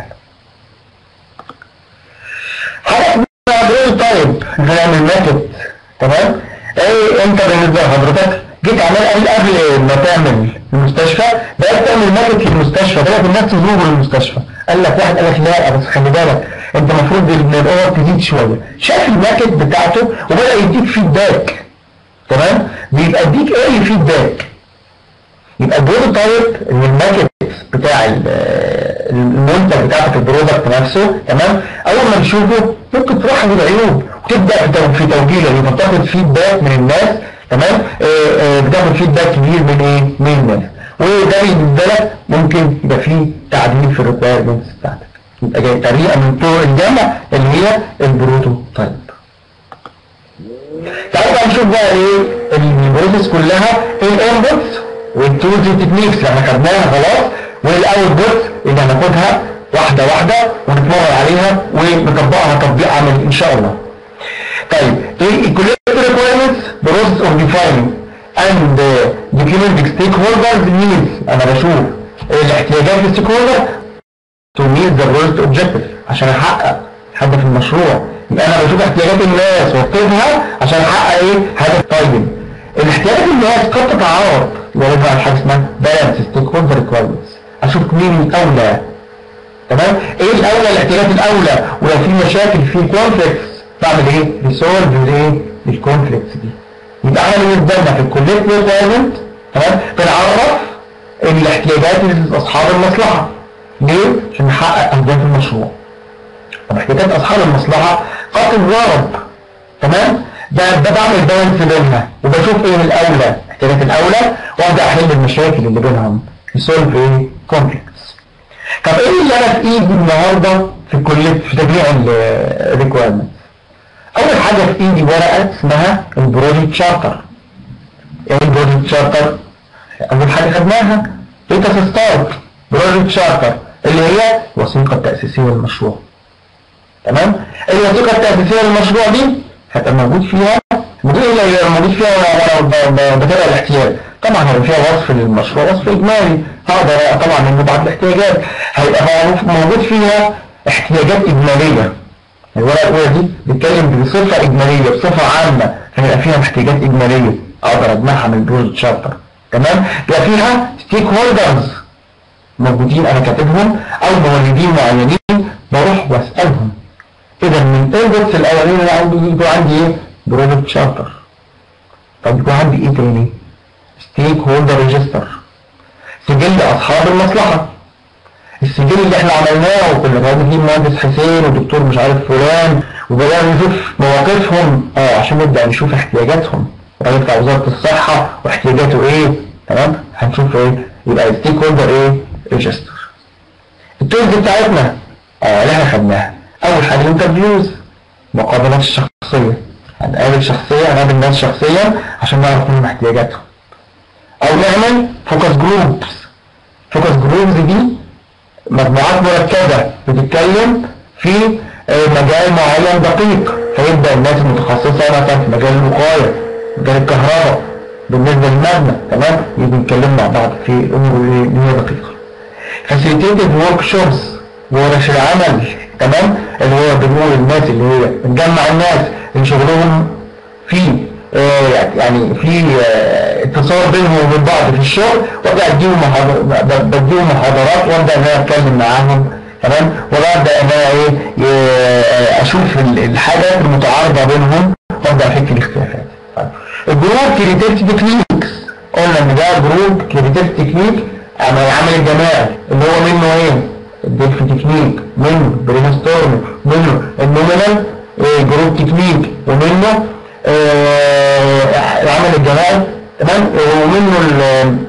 حاجه اسمها بريل تايب هنعمل ميثود تمام ايه انت بالنسبه لحضرتك جيت عمال قبل قبل ما تعمل المستشفى بقيت تعمل ماكت للمستشفى بدات الناس تزور المستشفى قال لك واحد قال لك لا بس خلي بالك انت المفروض ان الاوض تزيد شويه شاف الماكت بتاعته وبدا يديك فيدباك تمام بيبقى يديك ايه فيدباك يبقى البروتوتايب ان الماكت بتاع المنتج بتاعك البرودكت نفسه تمام اول ما تشوفه ممكن تروح للعيوب وتبدا في توجيهه يبقى بتاخد فيدباك من الناس تمام آه، آه، بتاخد فيدباك كبير من ايه من الناس وده بالنسبه لك ممكن يبقى فيه تعديل في الريكويرمنتس بتاعتك يبقى جاي طريقه من طرق الجمع اللي هي البروتوتايب تعالوا بقى نشوف بقى ايه البروسيس كلها الانبوتس والتولز والتكنيكس اللي احنا خدناها خلاص والاوتبوت اللي هناخدها واحده واحده ونتمرن عليها ونطبقها تطبيق عملي ان شاء الله. طيب ايه collective requirements process of defining and uh, documenting stakeholders needs انا بشوف الاحتياجات الستيك هولدر to meet the project objective عشان احقق هدف المشروع يبقى انا بشوف احتياجات الناس واكتبها عشان احقق ايه هدف طيب الاحتياجات الناس قد تتعارض ولازم على حاجه اسمها بالانس ستيك هولدر ريكويرمنتس اشوف مين الاولى تمام ايه الاولى الاحتياجات الاولى ولو في مشاكل في كونفليكتس بعمل ايه ريسولف الايه الكونفليكتس دي يبقى احنا بالنسبه لنا في الكوليكت ريكويرمنت تمام بنعرف الاحتياجات لاصحاب المصلحه ليه؟ عشان نحقق اهداف المشروع طب احتياجات اصحاب المصلحه قد تتضارب تمام ده ده بعمل بالانس بينها وبشوف ايه الاولى احتياجات الاولى وابدا احل المشاكل اللي بينهم ريسولف ايه كونفليكتس طب ايه اللي انا في ايدي النهارده في كل في تجميع الريكويرمنت اول حاجه في ايدي ورقه اسمها البروجكت شارتر ايه البروجكت شارتر اول حاجه خدناها داتا ستارت بروجكت شارتر اللي هي الوثيقه التاسيسيه للمشروع تمام الوثيقه التاسيسيه للمشروع دي هتبقى موجود فيها موجود اللي موجود فيها وانا بتابع الاحتياج طبعا هيبقى فيها وصف للمشروع وصف اجمالي هقدر طبعا من بعض الاحتياجات هيبقى موجود فيها احتياجات اجماليه الورقه الاولى دي بتتكلم بصفه اجماليه بصفه عامه هيبقى فيها احتياجات اجماليه اقدر اجمعها من البروجكت شارتر تمام يبقى فيها ستيك هولدرز موجودين انا كاتبهم او مولدين معينين بروح واسالهم اذا من الانبوتس الاولانيين اللي عندي يكون عندي ايه بروجكت شارتر طب يكون عندي ايه تاني ستيك هولدر ريجستر سجل اصحاب المصلحه السجل اللي احنا عملناه وكنا قاعدين نجيب مهندس حسين ودكتور مش عارف فلان وبدأنا نشوف مواقفهم اه عشان نبدأ نشوف احتياجاتهم الراجل بتاع وزارة الصحة واحتياجاته ايه تمام هنشوف ايه يبقى الستيك هولدر ايه ريجستر التولز بتاعتنا اه اللي احنا خدناها اول حاجة الانترفيوز مقابلات الشخصية هنقابل شخصية هنقابل ناس شخصيا عشان نعرف منهم احتياجاتهم او نعمل فوكس جروبس فوكس جروبس دي مجموعات مركزة بتتكلم في مجال معين دقيق فيبدأ الناس المتخصصة مثلا في مجال الوقاية مجال الكهرباء بالنسبة للمبنى تمام يبقوا يتكلموا مع بعض في الأمور اللي هي دقيقة فاسيليتيتد ورك شوبس ورش العمل تمام اللي هو بنقول الناس اللي هي بنجمع الناس اللي شغلهم في آه يعني في آه اتصال بينهم وبين بعض في الشغل وابدا اديهم محاضرات بديهم محاضرات وابدا ان انا اتكلم معاهم تمام وببدا ان انا ايه ي- اشوف ال- الحاجات المتعارضه بينهم وابدا افك الاختلافات طيب. الجروب كريتيف تكنيكس قلنا ان ده جروب كريتيف تكنيك عمل العمل الجماعي اللي هو منه ايه الديلفي تكنيك منه برين ستورم منه النومينال إيه جروب تكنيك ومنه آه العمل الجماعي تمام ومنه ال-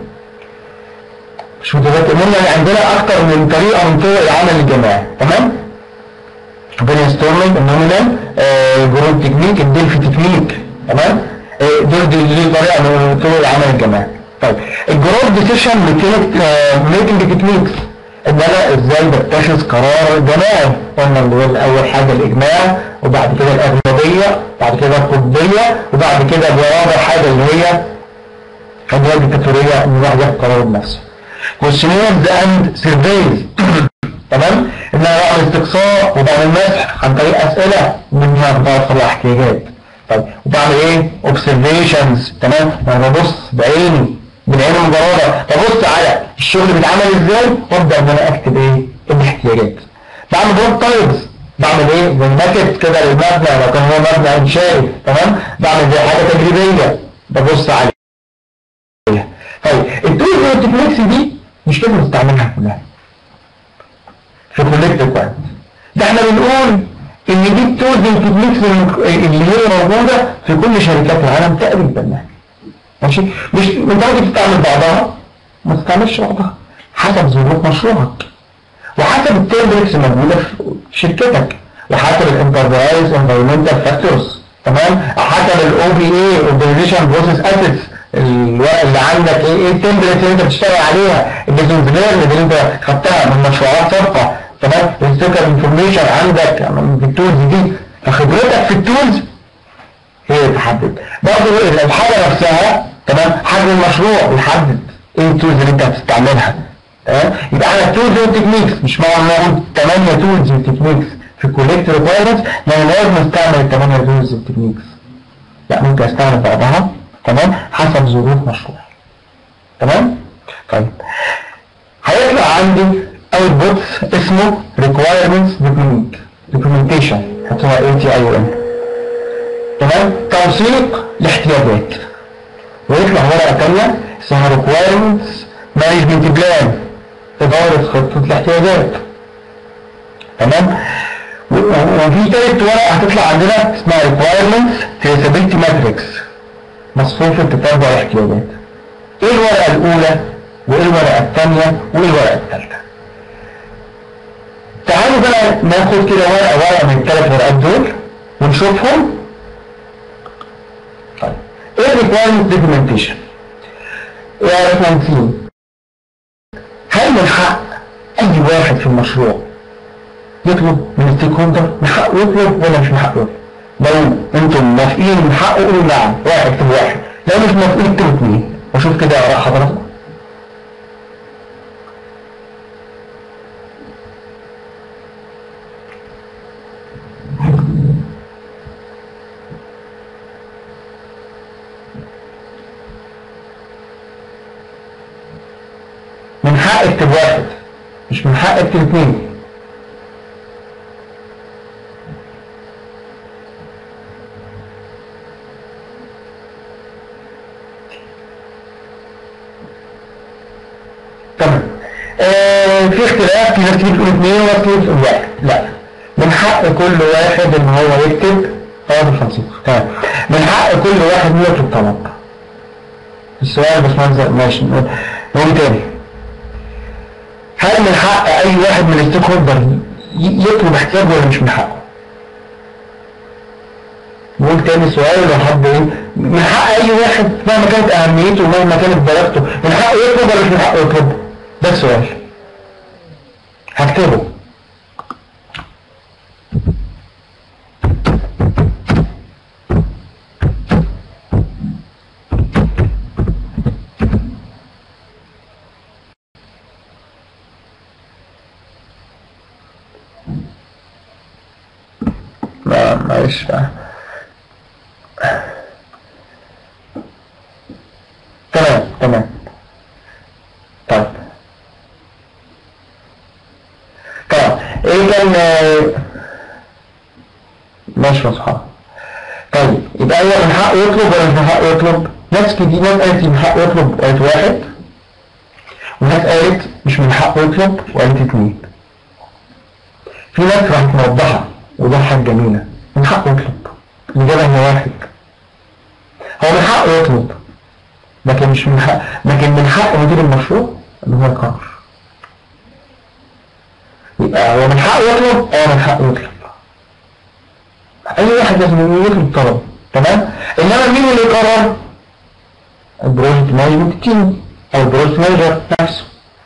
مش متذكر منه يعني عندنا اكتر من طريقه من طرق العمل الجماعي تمام برين ستورمنج النومينال آه جروب تكنيك الديلفي تكنيك تمام آه، دول دي دي طريقه من طرق العمل الجماعي طيب الجروب ديسيشن ميكنج تكنيكس ان انا ازاي بتخذ قرار جماعي قلنا اللي هو اول حاجه الاجماع وبعد كده الاغلبيه بعد كده القطبيه وبعد كده برابع حاجه اللي هي اللي هي الديكتاتوريه ان الواحد ياخد قراره بنفسه questionnaires اند سيرفيز تمام ان انا بعمل استقصاء وبعمل مسح عن طريق اسئله منها بعرف طبعا احتياجات طيب وبعمل ايه اوبزرفيشنز تمام انا ببص بعيني بالعين المجرده ببص على الشغل بيتعمل ازاي وابدا ان انا اكتب ايه الاحتياجات بعمل بروت تايبس بعمل ايه زي ماكت كده للمبنى لو كان هو مبنى انشائي تمام بعمل زي حاجه تجريبيه ببص عليها طيب التولز والتكنيكس دي مش لازم نستعملها كلها في كوليكت ريكوايرمنت ده احنا بنقول ان دي التولز والتكنيكس اللي هي موجوده في كل شركات العالم تقريبا ماشي مش من درجه تستعمل بعضها ما تستعملش بعضها حسب ظروف مشروعك وحسب التمبركس الموجوده في شركتك وحسب الانتربرايز انفيرمنتال فاكتورز تمام حسب الاو بي اي اورجانيزيشن بروسيس اسيتس الورق اللي عندك ايه ايه التمبلتس اللي انت بتشتغل عليها البيزنس بلان اللي انت خدتها من مشروعات سابقه تمام السكر انفورميشن عندك من التولز دي فخبرتك في التولز هي اللي تحدد برضه الحاجه نفسها تمام حجم المشروع بيحدد ايه التولز اللي انت هتستعملها تمام يبقى احنا التولز والتكنيكس مش معنى ان اقول 8 تولز وتكنيكس في كوليكت ريكوايرمنتس لان لازم استعمل ال 8 تولز والتكنيكس لا ممكن استعمل بعضها تمام حسب ظروف مشروع تمام طيب هيطلع عندي اوتبوت اسمه requirements document documentation هتبقى اي تي اي او ام تمام توثيق الاحتياجات ويطلع ورقه ثانيه اسمها requirements management plan إدارة خطة الاحتياجات تمام و- و- وفي تالت ورقة هتطلع عندنا اسمها requirements traceability matrix مصفوفة تتبع الاحتياجات ايه الورقة الأولى وايه الورقة الثانية وايه الورقة الثالثة تعالوا بقى ناخد كده ورقة ورقة من الثلاث ورقات دول ونشوفهم طيب ايه requirement documentation يا رفنانتين هل من حق اي واحد في المشروع يطلب من الستيك هولدر من حقه يطلب ولا مش من حقه يطلب لو انتم موافقين من حقه قولوا نعم واحد اكتب واحد لو مش موافقين اكتبوا اثنين واشوف كده اراء حضراتكم من حق اكتب واحد مش من حق اكتب اثنين تمام آه في اختلاف في ناس كتير بتقول اثنين وناس كتير بتقول واحد لا من حق كل واحد ان هو يكتب اه الخمسين تمام من حق كل واحد انه يطلب طلب السؤال بس منظر ماشي نقول نقول تاني هل من حق اي واحد من الستيك هولدر ي- يطلب احتياجه ولا مش من حقه؟ نقول تاني سؤال لو حد ايه من حق اي واحد مهما كانت اهميته ومهما كانت درجته من حقه يطلب ولا مش من حقه يطلب؟ ده السؤال هكتبه لا معلش بقى تمام تمام طيب طبعا مثلا آه، ماشي مصحف طيب يبقى هو من حقه يطلب ولا مش من حقه يطلب ناس كتير ناس قالت من حقه يطلب وقالت واحد وناس قالت مش من حقه يطلب وقالت اتنين في ناس راحت موضحة وده حاجة جميلة من حقه يطلب الإجابة هي واحد هو من حقه يطلب لكن مش من حق لكن من حق مدير المشروع ان هو يقرر يبقى هو من حقه يطلب اه من حقه يطلب اي واحد لازم يطلب طلب تمام انما مين اللي يقرر البروجكت مانجمنت تيم او البروجكت مانجر نفسه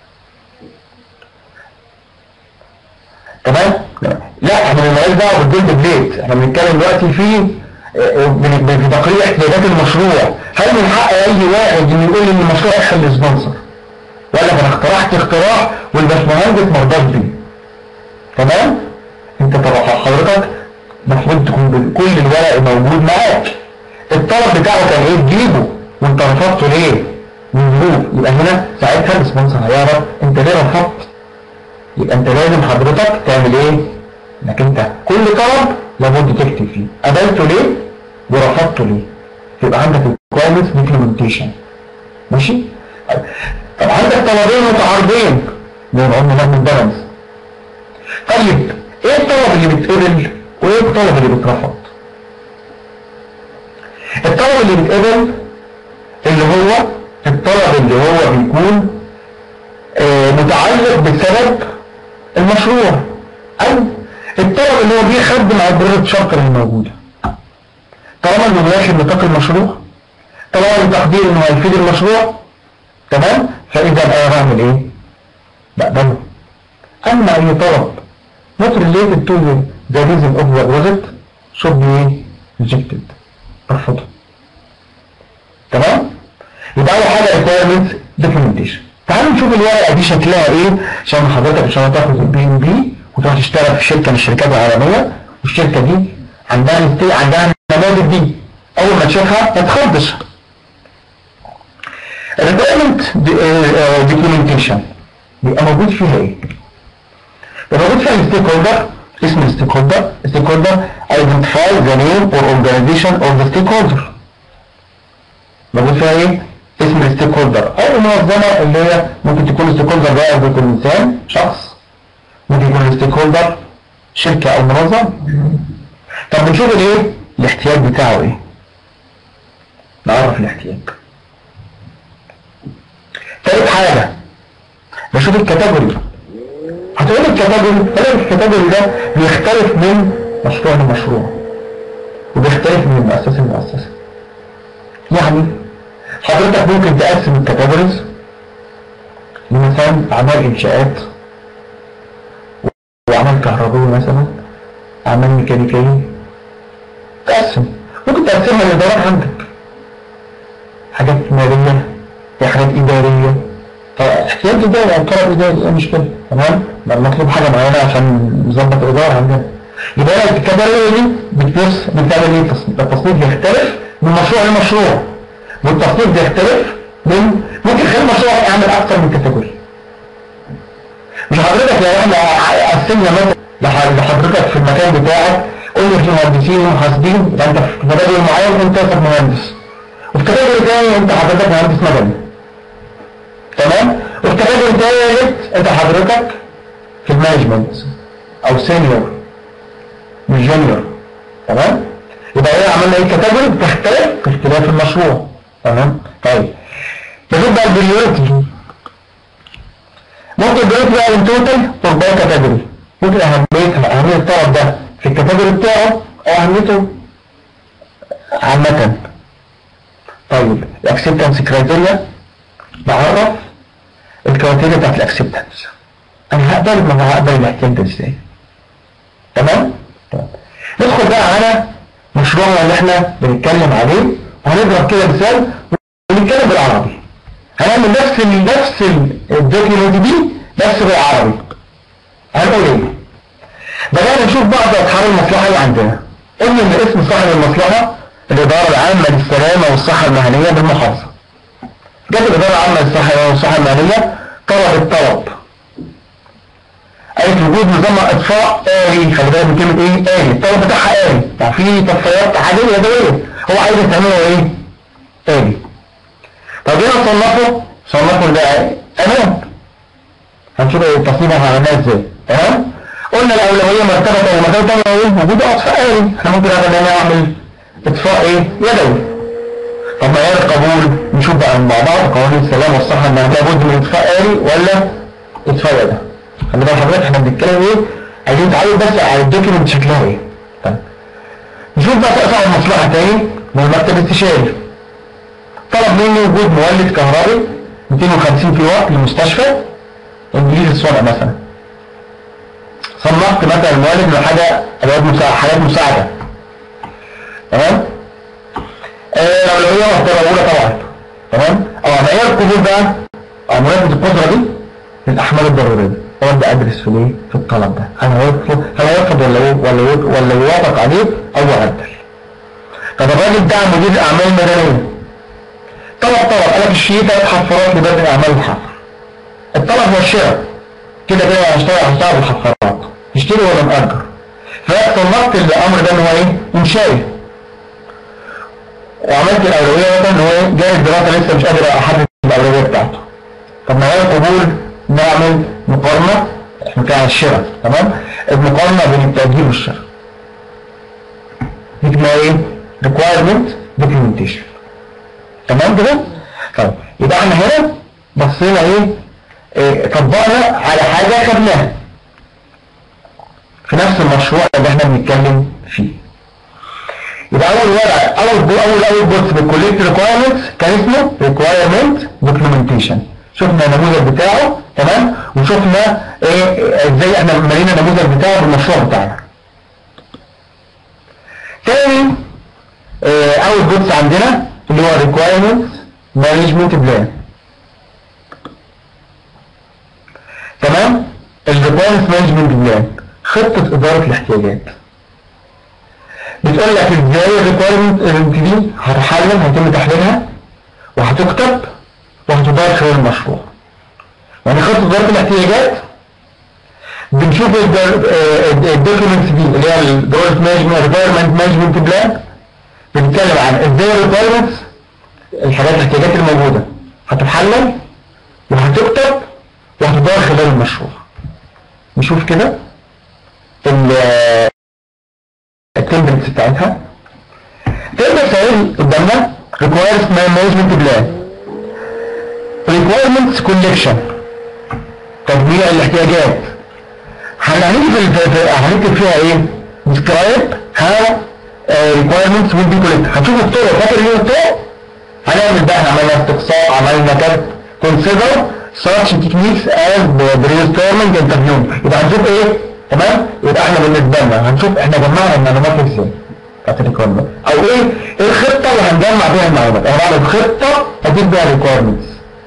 تمام لا احنا مالناش دعوه بالجولد بليت احنا بنتكلم دلوقتي في في تقرير احتياجات المشروع هل من حق اي واحد انه يقول ان المشروع يحل سبونسر ولا انا اخترعت اختراع والباشمهندس ما رضاش بيه تمام انت طبعا حضرتك المفروض تكون كل الورق موجود معاك الطلب بتاعه كان ايه تجيبه وانت رفضته ليه من ظروف يبقى هنا ساعتها السبونسر هيعرف انت ليه رفضت يبقى انت لازم حضرتك تعمل ايه انك انت كل طلب لابد تكتب فيه قبلته ليه ورفضته ليه يبقى عندك requirements documentation ماشي طب عندك طلبين متعارضين زي قلنا نعمل بالانس طيب ايه الطلب اللي بيتقبل وايه الطلب اللي بيترفض الطلب اللي بيتقبل اللي هو الطلب اللي هو بيكون آه متعلق بسبب المشروع او الطلب اللي هو بيخدم على البريد شارتر الموجودة طالما انه داخل نطاق المشروع طالما بتقدير انه هيفيد المشروع تمام فاذا انا بعمل ايه بقبله اما اي طلب not related to the reason of the project should be rejected ارفضه تمام يبقى اول حاجه requirements documentation تعالوا نشوف الورقه دي شكلها ايه عشان حضرتك عشان تاخد البي ام بي وتروح تشتغل في شركه من الشركات العالميه والشركه دي عندها نست- عندها النماذج دي اول ما تشوفها ما تخضش الريكويرمنت دوكيومنتيشن بيبقى موجود فيها ايه؟ بيبقى موجود فيها الستيك هولدر اسم الستيك هولدر الستيك هولدر identify the name or organization of the stakeholder موجود فيها ايه؟ اسم الستيك هولدر او المنظمه اللي هي ممكن تكون الستيك هولدر ده او يكون انسان شخص ممكن يكون الستيك هولدر شركه او منظمه طب بنشوف الايه؟ الاحتياج بتاعه ايه؟ نعرف الاحتياج تالت حاجة بشوف الكاتيجوري هتقول الكاتيجوري هل الكاتيجوري ده بيختلف من مشروع لمشروع وبيختلف من مؤسسة لمؤسسة يعني حضرتك ممكن تقسم الكاتيجوريز لمثلا أعمال إنشاءات وأعمال كهربائية مثلا أعمال ميكانيكية تقسم ممكن تقسمها لإدارات عندك حاجات مالية في حاجات إدارية فاحتياج إداري أو طلب إداري إيه مشكلة تمام؟ لما نطلب حاجة معينة عشان نظبط الإدارة عندنا يبقى الكاتيجوري دي بتبص بتعمل إيه تصنيف؟ التصنيف بيختلف من مشروع لمشروع والتصنيف بيختلف من ممكن خلال مشروع يعمل أكتر من كاتيجوري مش حضرتك لو احنا قسمنا مثلا لح- لحضرتك في المكان بتاعك قلنا في مهندسين ومحاسبين يبقى انت في كاتيجوري معين انت في مهندس وفي كاتيجوري تاني انت حضرتك مهندس مدني تمام وفي كاتيجوري تالت انت حضرتك في المانجمنت او سينيور مش جونيور تمام يبقى ايه عملنا ايه كاتيجوري بتختلف باختلاف المشروع تمام طيب نشوف بقى البريوريتي ممكن دلوقتي بقى التوتال فور باي كاتيجوري ممكن اهميتها اهميه الطلب ده في الكاتيجوري بتاعه او اهميته عامة طيب الاكسبتنس كرايتيريا بعرف الكرايتيريا بتاعت الاكسبتنس انا هقبل ما هقبل الاحتياج ده ازاي تمام تمام ندخل بقى على مشروعنا اللي احنا بنتكلم عليه وهنضرب كده مثال ونتكلم بالعربي هنعمل نفس ال نفس الدوكيومنت دي بس بالعربي هنقول ايه بدأنا نشوف بعض أسحار المصلحة اللي عندنا قلنا إن اسم صاحب المصلحة الإدارة العامة للسلامة والصحة المهنية بالمحافظة جت الإدارة العامة للصحة والصحة المهنية طلب الطلب قالت وجود نظام اطفاء آلي خلي بالك من كلمة ايه آلي الطلب بتاعها آلي يعني في طفايات عادية يدوية هو عايز تعمله ايه آلي طب هنا صنفه صنفه ده امان هنشوف تصنيفها عملناها ازاي تمام قلنا الاولويه مرتبه ثانيه مرتبه ثانيه ايه وجود اطفاء آلي احنا ممكن هذا ان انا اعمل اطفاء ايه يدوي طب معيار القبول نشوف بقى مع بعض قوانين السلام والصحه ان لابد من اطفاء آلي ولا اطفاء يدوي خلي بالك حضرتك احنا بنتكلم ايه عايزين نتعود بس على الدوكيمنت شكلها ايه طيب نشوف بقى تقطع المصلحه تاني من المكتب الاستشاري طلب مني وجود مولد كهربي 250 في واط للمستشفى انجليزي الصنع مثلا صنفت مثلا المولد من حاجه ادوات مساعده حاجات مساعده تمام آه، الاولويه والدرجه الاولى طبعا تمام اه معيار القبول بقى اه مناسبه القدره دي للاحمال الضروريه وابدا ادرس في ايه في الطلب ده هل هيرفض هل هيرفض ولا ايه ولا يوافق- ولا يوافق عليه او يعدل طب الراجل ده مدير الاعمال المدنيه طلب طلب قال لك الشيء ثلاث حفارات لبدء اعمال الحفر الطلب هو الشراء كده كده هشتغل هشتغل بالحفارات اشتري ولا مأجر فصنفت الامر ده ان هو ايه انشائي وعملت الاولويه مثلا ان هو ايه جاي الدراسه لسه مش قادر احدد الاولويه بتاعته طب ما هو القبول نعمل مقارنه احنا بتاع الشراء تمام المقارنه بين التأجير والشراء دي اسمها ايه requirement documentation تمام كده طيب يبقى احنا هنا بصينا ايه, إيه طبقنا على حاجه خدناها في نفس المشروع اللي احنا بنتكلم فيه يبقى اول ورقه اول بو اول اول بوست بالكوليكت ريكوايرمنتس كان اسمه ريكوايرمنت دوكيومنتيشن شفنا النموذج بتاعه تمام وشفنا ايه ازاي احنا مالينا النموذج بتاعه بالمشروع بتاعنا تاني اه اول بوست عندنا اللي هو ريكوايرمنت مانجمنت بلان تمام الريكوايرمنت مانجمنت بلان خطه اداره الاحتياجات بتقول لك ازاي الريكوايرمنت دي هتحلل هيتم تحليلها وهتكتب وهتدار خلال المشروع يعني خطة إدارة الاحتياجات بنشوف الدوكيومنتس دي اللي هي البروجكت مانجمنت ريكوايرمنت مانجمنت بلان بنتكلم عن ازاي الريكوايرمنتس الحاجات الاحتياجات الموجودة هتتحلل وهتكتب وهتدار خلال المشروع نشوف كده ال- التمبلتس بتاعتها تقدر تقول قدامنا requires management plan requirements collection تطبيع الاحتياجات هنيجي في ال- في- هنكتب فيها ايه describe how uh, requirements will be collected هنشوف الطرق فاكر ايه الطرق هنعمل بقى احنا عملنا استقصاء عملنا كده consider such techniques as brainstorming interview يبقى هنشوف ايه تمام يبقى احنا بالنسبه لنا هنشوف احنا جمعنا المعلومات ازاي بتاعت الريكويرمنت او ايه ايه الخطه اللي هنجمع بيها المعلومات انا بعمل خطه اجيب بيها الريكويرمنتس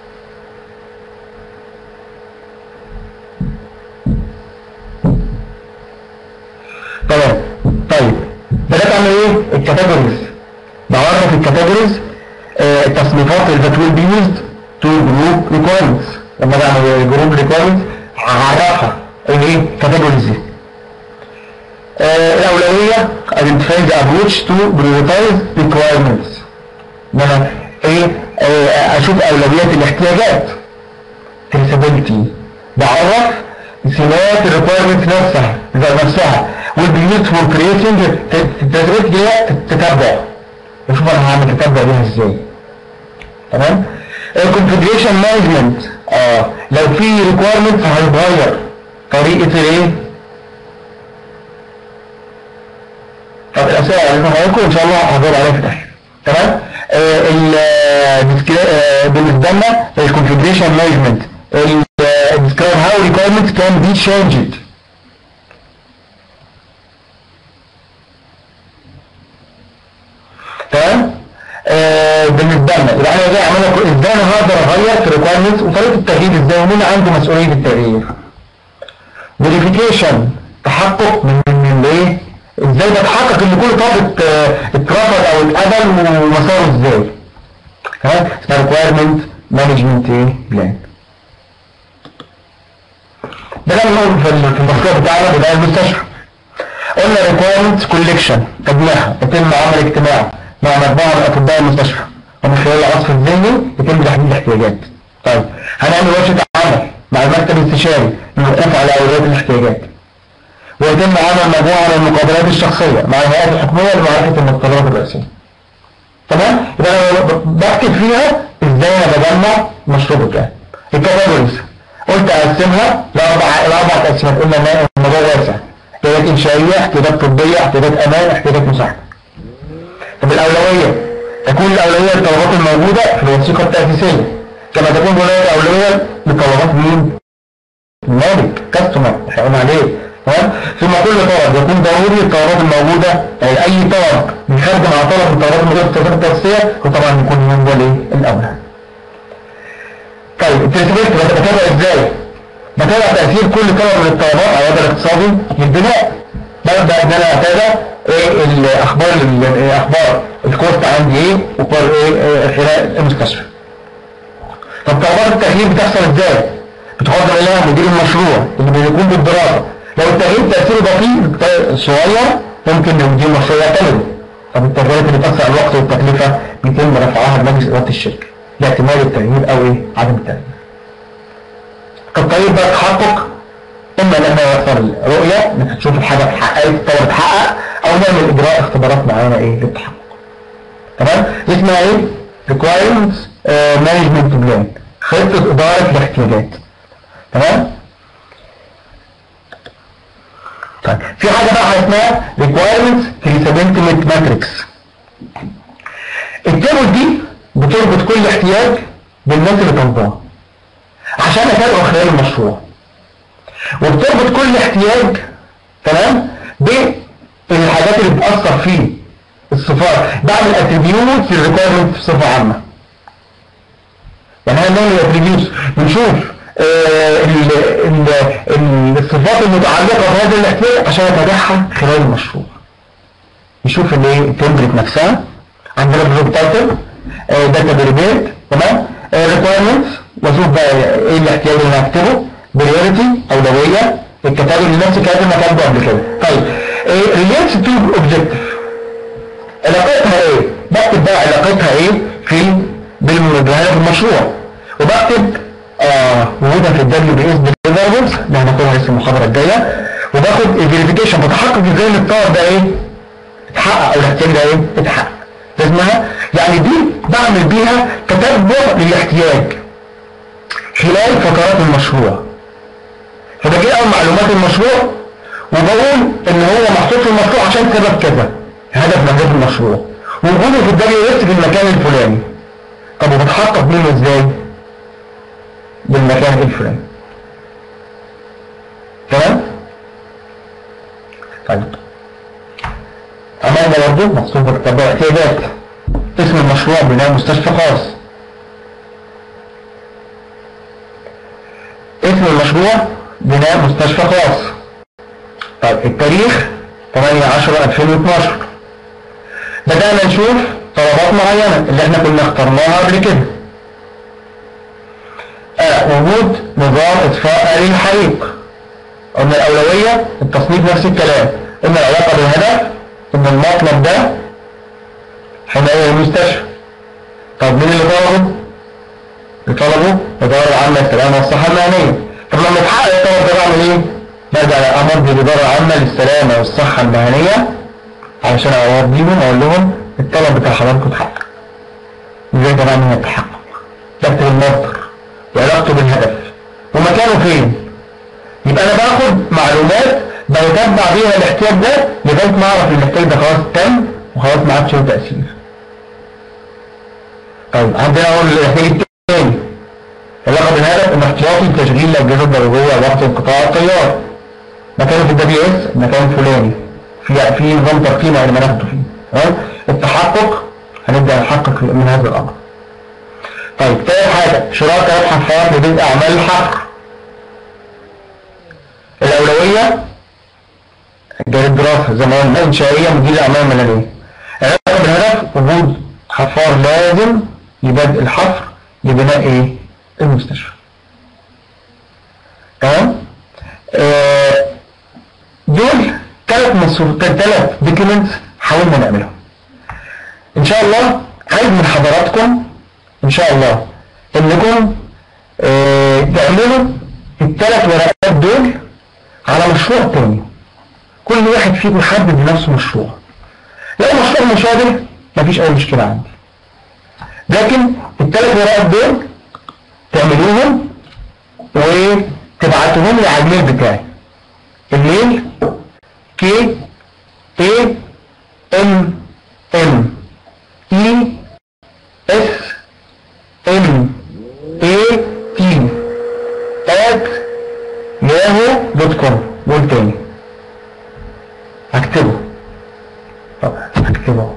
تمام طيب بدات اعمل ايه الكاتيجوريز بعرف الكاتيجوريز آه، التصنيفات اللي that will be used to group requirements لما بعمل جروب requirements هعرفها ايه كاتيجوريز دي آه، الأولوية identify the approach to prioritize requirements إن أنا إيه آه، أشوف أولويات الاحتياجات traceability بعرف سمات الريكويرمنت نفسها ذات نفسها will be used for creating traceability دي تتبع بشوف أنا هعمل تتبع بيها إزاي تمام الكونفجريشن مانجمنت اه لو في ريكويرمنت هيتغير طريقة الايه طب الأسئلة اللي هقولكم إن شاء الله هجاوب عليها في الآخر تمام آه، ال آه، بالنسبة لنا الكونفجريشن مانجمنت describe how requirements can be changed تمام آه، بالنسبة لنا يبقى انا جاي اعمل لك ازاي انا هقدر اغير في الريكويرمنتس وطريقة التغيير ازاي ومين عنده مسؤولية التغيير فيريفيكيشن تحقق من من ايه ازاي بتحقق ان كل طابق آه، اترفض او اتقبل ومساره ازاي تمام اسمها ريكويرمنت مانجمنت ايه بلان بدأنا نقول في ال- في المشروع بتاعنا بتاع المستشفى قلنا requirements collection تجميعها يتم عمل اجتماع مع مجموعة من أطباء المستشفى ومن خلال العصف الذهني يتم تحديد الاحتياجات طيب هنعمل ورشة عمل مع المكتب الاستشاري للوقوف على أولويات الاحتياجات ويتم عمل مجموعة من المقابلات الشخصية مع الهيئات الحكومية لمعرفة المتطلبات الرئيسية تمام يبقى انا ب- بكتب فيها ازاي انا بجمع مشروع بتاعي الكاتيجوريز قلت اقسمها لاربع لاربع تقسيمات قلنا ان الموضوع واسع احتياجات انشائيه احتياجات طبيه احتياجات امان احتياجات مساعده طب الاولويه تكون الاولويه للطلبات الموجوده في الوثيقه التاسيسيه كما تكون هناك اولويه لطلبات مين؟ المالك كاستمر احنا قلنا عليه تمام ثم كل طلب يكون ضروري الطلبات الموجوده يعني اي طلب بيخدم على طلب من الطلبات الموجوده في الوثيقه التاسيسيه وطبعا يكون هو الايه؟ الاولى طيب الترتيبات بتابع ازاي؟ بتابع تأثير كل طلب من الطلبات على الوضع الاقتصادي للبناء ببدأ ان انا اتابع ايه الاخبار ال- إيه اخبار الكوست عندي ايه وقر ايه إيه خلال المستشفى طب طلبات التغيير بتحصل ازاي؟ بتقدم اليها مدير المشروع اللي بيكون بالدراسة لو التغيير تأثيره بطيء صغير ممكن مدير المشروع يعتمده طب التغييرات اللي بتأثر على الوقت والتكلفة بيتم رفعها لمجلس إدارة الشركة لاحتمال التغيير أو إيه عدم التغيير. التغيير بقى تحقق إما إن احنا يحصل رؤية إنك تشوف الحاجة اتحققت الطلب اتحقق أو نعمل إجراء اختبارات معينة إيه للتحقق. تمام؟ دي اسمها إيه؟ requirements آه، management plan خطة إدارة الاحتياجات. تمام؟ طيب في حاجة بقى اسمها requirements traceability matrix التيبل دي بتربط كل احتياج بالناس اللي طالباه عشان اتابعه خلال المشروع وبتربط كل احتياج تمام بالحاجات اللي بتأثر فيه الصفات بعمل اتريبيوت للريكويرمنت بصفة عامة يعني احنا بنعمل اتريبيوت بنشوف آه، ال- ال- ال- الصفات المتعلقة بهذا الاحتياج عشان اتابعها خلال المشروع نشوف اللي هي التمبلت نفسها عندنا بلوك تايتل داتا بريبيت تمام ريكويرمنتس واشوف بقى ايه الاحتياج اللي هكتبه بريوريتي اولويه الكتابه لنفس الكلام اللي كاتبه قبل كده طيب ريليتس تو اوبجيكتيف علاقتها ايه بكتب بقى علاقتها ايه في بالمواجهات المشروع وبكتب آه وجودها في الدبليو بي اس ديليفربلز اللي هناخدها لسه المحاضره الجايه وباخد الفيريفيكيشن بتحقق ازاي ان الطلب ده ايه اتحقق او الاحتياج ده ايه اتحقق ده اسمها يعني دي بعمل بيها تتبع للاحتياج خلال فترات المشروع فبجي اول معلومات المشروع وبقول ان هو محطوط في المشروع عشان سبب كذا هدف من اهداف المشروع ووجوده في الدبليو اس في المكان الفلاني طب وبتحقق منه ازاي بالمكان الفلاني تمام طيب عملنا برضه مقصود بالتبع احتياجات اسم المشروع بناء مستشفى خاص اسم المشروع بناء مستشفى خاص طيب التاريخ 8 10 2012 بدأنا نشوف طلبات معينة اللي احنا كنا اخترناها قبل كده آه وجود نظام اطفاء آلي الحريق قلنا الأولوية التصنيف نفس الكلام قلنا العلاقة بالهدف ان المطلب ده حماية المستشفى طب مين اللي طلبه؟ اللي طلبه الإدارة العامة للسلامة والصحة المهنية طب لما يتحقق الطلب ده بعمل ايه؟ برجع أمر بالإدارة العامة للسلامة والصحة المهنية علشان أوديهم أقول لهم الطلب بتاع حضراتكم اتحقق ازاي ده بعمل التحقق؟ بكتب المصدر وعلاقته بالهدف ومكانه فين؟ يبقى انا باخد معلومات بتتبع بيها الاحتياج ده لغايه ما اعرف ان الاحتياج ده خلاص تم وخلاص ما عادش له تاثير. طيب عندنا اهو الاحتياج الثاني علاقه بالهدف ان احتياطي لتشغيل الاجهزه الضروريه وقت انقطاع التيار. مكانه في الدبليو اس مكان فلاني في في نظام ترقيم اللي ناخده فيه تمام التحقق هنبدا نحقق من هذا الامر. طيب تاني حاجه شراكه يبحث حياه لبدء اعمال الحفر الأولوية جال الدراسة زي ما قلنا إنشائية مدير الأعمال المدنية العلاقة بالهدف وجود حفار لازم لبدء الحفر لبناء إيه؟ المستشفى تمام؟ ثلاث دوكيومنتس حاولنا نعملهم ان شاء الله عايز من حضراتكم ان شاء الله انكم اه تعملوا الثلاث ورقات دول على مشروع تاني كل واحد فيكم يحدد لنفسه مشروع لو مشروع مشابه مفيش اي مشكلة عندي لكن الثلاث ورقات دول تعملوهم وتبعتوهم لي على الميل بتاعي الميل كي اي ام ام اي اس ام اي تي ات ياهو دوت كوم قول تاني هكتبه طب هكتبه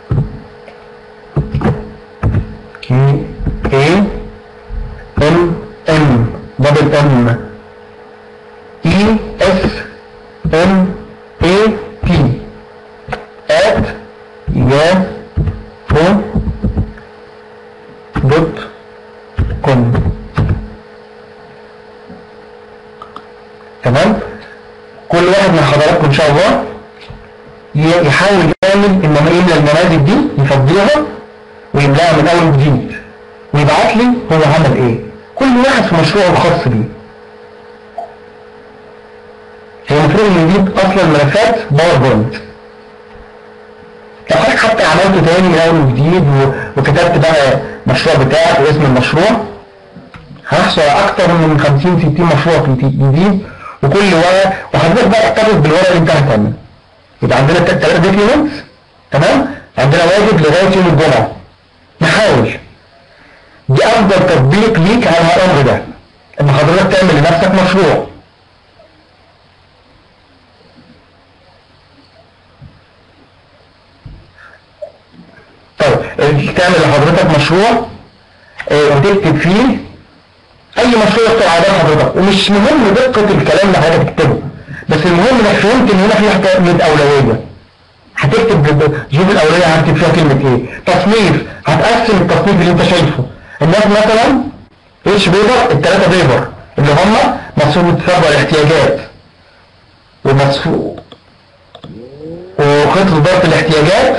كي اي ام ام دبل ام اي اس ام اي تي ات ياهو دوت كوم تمام كل واحد من حضراتكم ان شاء الله ي- يحاول يعمل انما يملى النماذج دي يفضيها ويملاها من اول وجديد ويبعت لي هو عمل ايه كل واحد في مشروعه الخاص بيه هي المفروض ان نجيب اصلا ملفات باوربوينت لو حضرتك حتى عملته تاني من اول وجديد و- وكتبت بقى المشروع بتاعك واسم المشروع هيحصل على اكتر من 50 60 مشروع جديد وكل ورقه وحضرتك بقى تحتفظ بالورقه اللي انت هتعملها يبقى عندنا ثلاث دوكيومنتس تمام عندنا واجب لغايه يوم الجمعه نحاول دي افضل تطبيق ليك على الامر ده ان حضرتك تعمل لنفسك مشروع طيب تعمل لحضرتك مشروع آه، وتكتب فيه اي مشروع يخطر على بال حضرتك ومش مهم دقة الكلام اللي حضرتك تكتبه بس المهم انك فهمت ان هنا في حكاية اولوية هتكتب ب- شوف الاولوية هتكتب فيها كلمة ايه تصنيف هتقسم التصنيف اللي انت شايفه الناس مثلا ايش بيبر الثلاثة بيبر اللي هم مصفوفة تتبع الاحتياجات ومصفوف وخطة ضبط الاحتياجات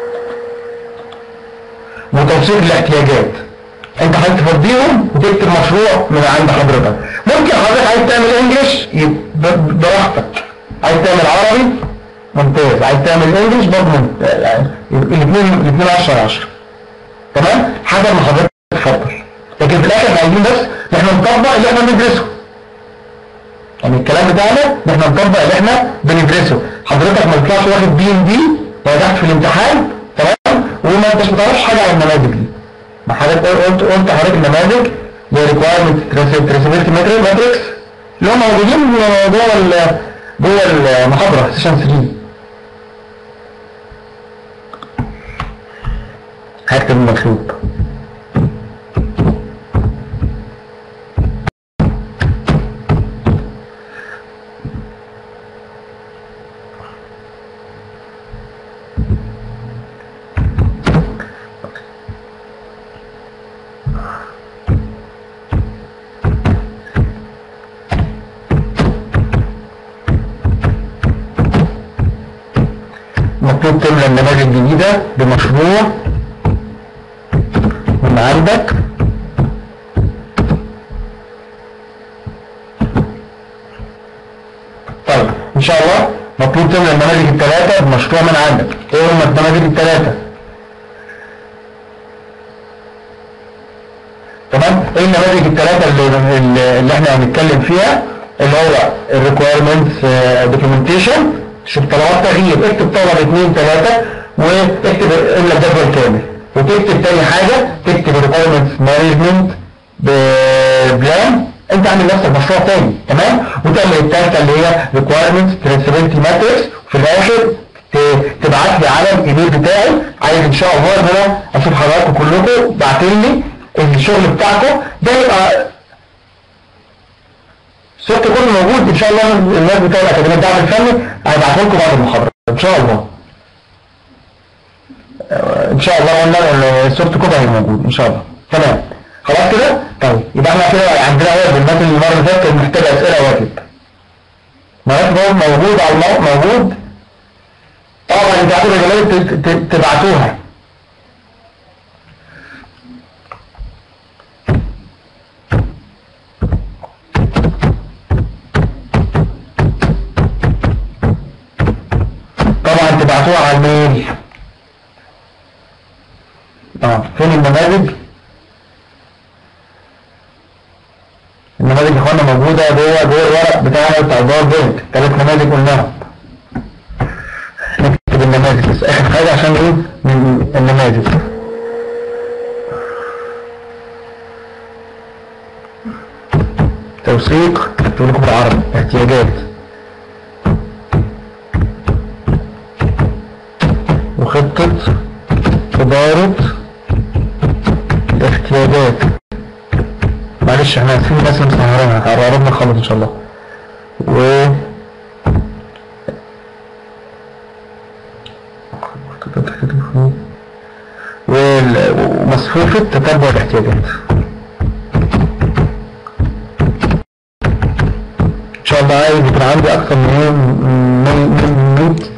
وتوصيل الاحتياجات انت حضرتك تفضيهم وتكتب مشروع من عند حضرتك ممكن حضرتك عايز تعمل انجلش يبقى ب- براحتك عايز تعمل عربي ممتاز عايز تعمل انجلش برضه ممتاز. يعني الاثنين الاثنين 10 10 تمام حسب ما حضرتك تفضل لكن في الاخر احنا عايزين بس ان احنا نطبق اللي احنا بندرسه يعني الكلام بتاعنا ان احنا نطبق اللي احنا بندرسه حضرتك ما تطلعش واخد بي ام دي ونجحت في الامتحان تمام وما انتش ما تعرفش حاجه عن النماذج دي ما حضرتك قلت قلت حضرتك النماذج زي ريكوايرمنت تريسابيلتي ماتريكس اللي هم موجودين جوه ال- جوه المحاضره سيشن 3 هكتب المطلوب مطلوب تملى النماذج الجديدة بمشروع من عندك طيب ان شاء الله مطلوب تملى النماذج الثلاثة بمشروع من عندك ايه هم النماذج الثلاثة تمام ايه النماذج الثلاثة اللي, اللي- اللي احنا هنتكلم فيها اللي هو الريكويرمنتس دوكيومنتيشن شوف طلبات تغيير اكتب طلب اثنين ثلاثة واكتب املى الجدول كامل وتكتب تاني حاجة تكتب الريكويرمنتس مانجمنت بلان انت عامل نفسك مشروع تاني تمام وتعمل الثالثة اللي هي ريكويرمنتس ترانسبيرنتي ماتريكس وفي الاخر ت- تبعت لي على الايميل بتاعي عايز ان شاء الله ان انا اشوف حضراتكم كلكم بعتين لي الشغل بتاعكم ده يبقى الصوت كله موجود ان شاء الله الناس بتوع الاكاديميه الدعم الفني هيبعتوا لكم بعد المحاضره ان شاء الله آه، ان شاء الله قلنا السوفت كوبي هيبقى موجود ان شاء الله تمام خلاص كده طيب يبقى احنا كده عندنا واجب الناس اللي المره اللي فاتت كانت محتاجه اسئله واجب ملف هو موجود على الموقع موجود طبعا انت عارف الرجالات تبعتوها طبعا تبعتوها على الميل اه فين النماذج النماذج يا اخوانا موجودة جوه جوه الورق بتاعنا بتاع الباور ثلاث نماذج قلناهم نكتب النماذج بس اخر حاجة عشان ايه من النماذج توثيق اكتب لكم بالعربي احتياجات وخطة إدارة الاحتياجات معلش احنا في ناس مسهرينها قربنا نخلص ان شاء الله و ومصفوفة تتبع الاحتياجات ان شاء الله عايز يكون عندي اكثر من من 100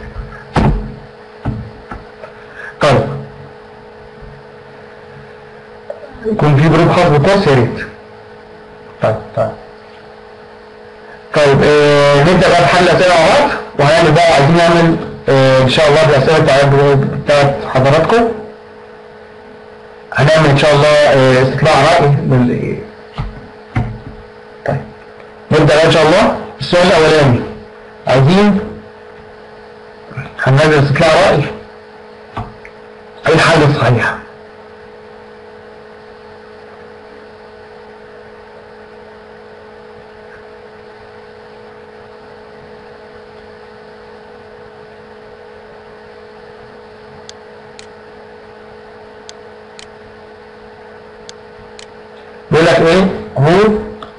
طيب يكون في جروب خاص بالكورس يا ريت طيب طيب طيب آه نبدا بقى بحل الاسئله مع بعض وهنعمل بقى عايزين نعمل آه ان شاء الله الاسئله بتاعت بتاعت حضراتكم هنعمل ان شاء الله آه استطلاع راي بال... طيب نبدا بقى ان شاء الله السؤال الاولاني عايزين هنعمل استطلاع راي ايه الحل الصحيح بيقول لك ايه هو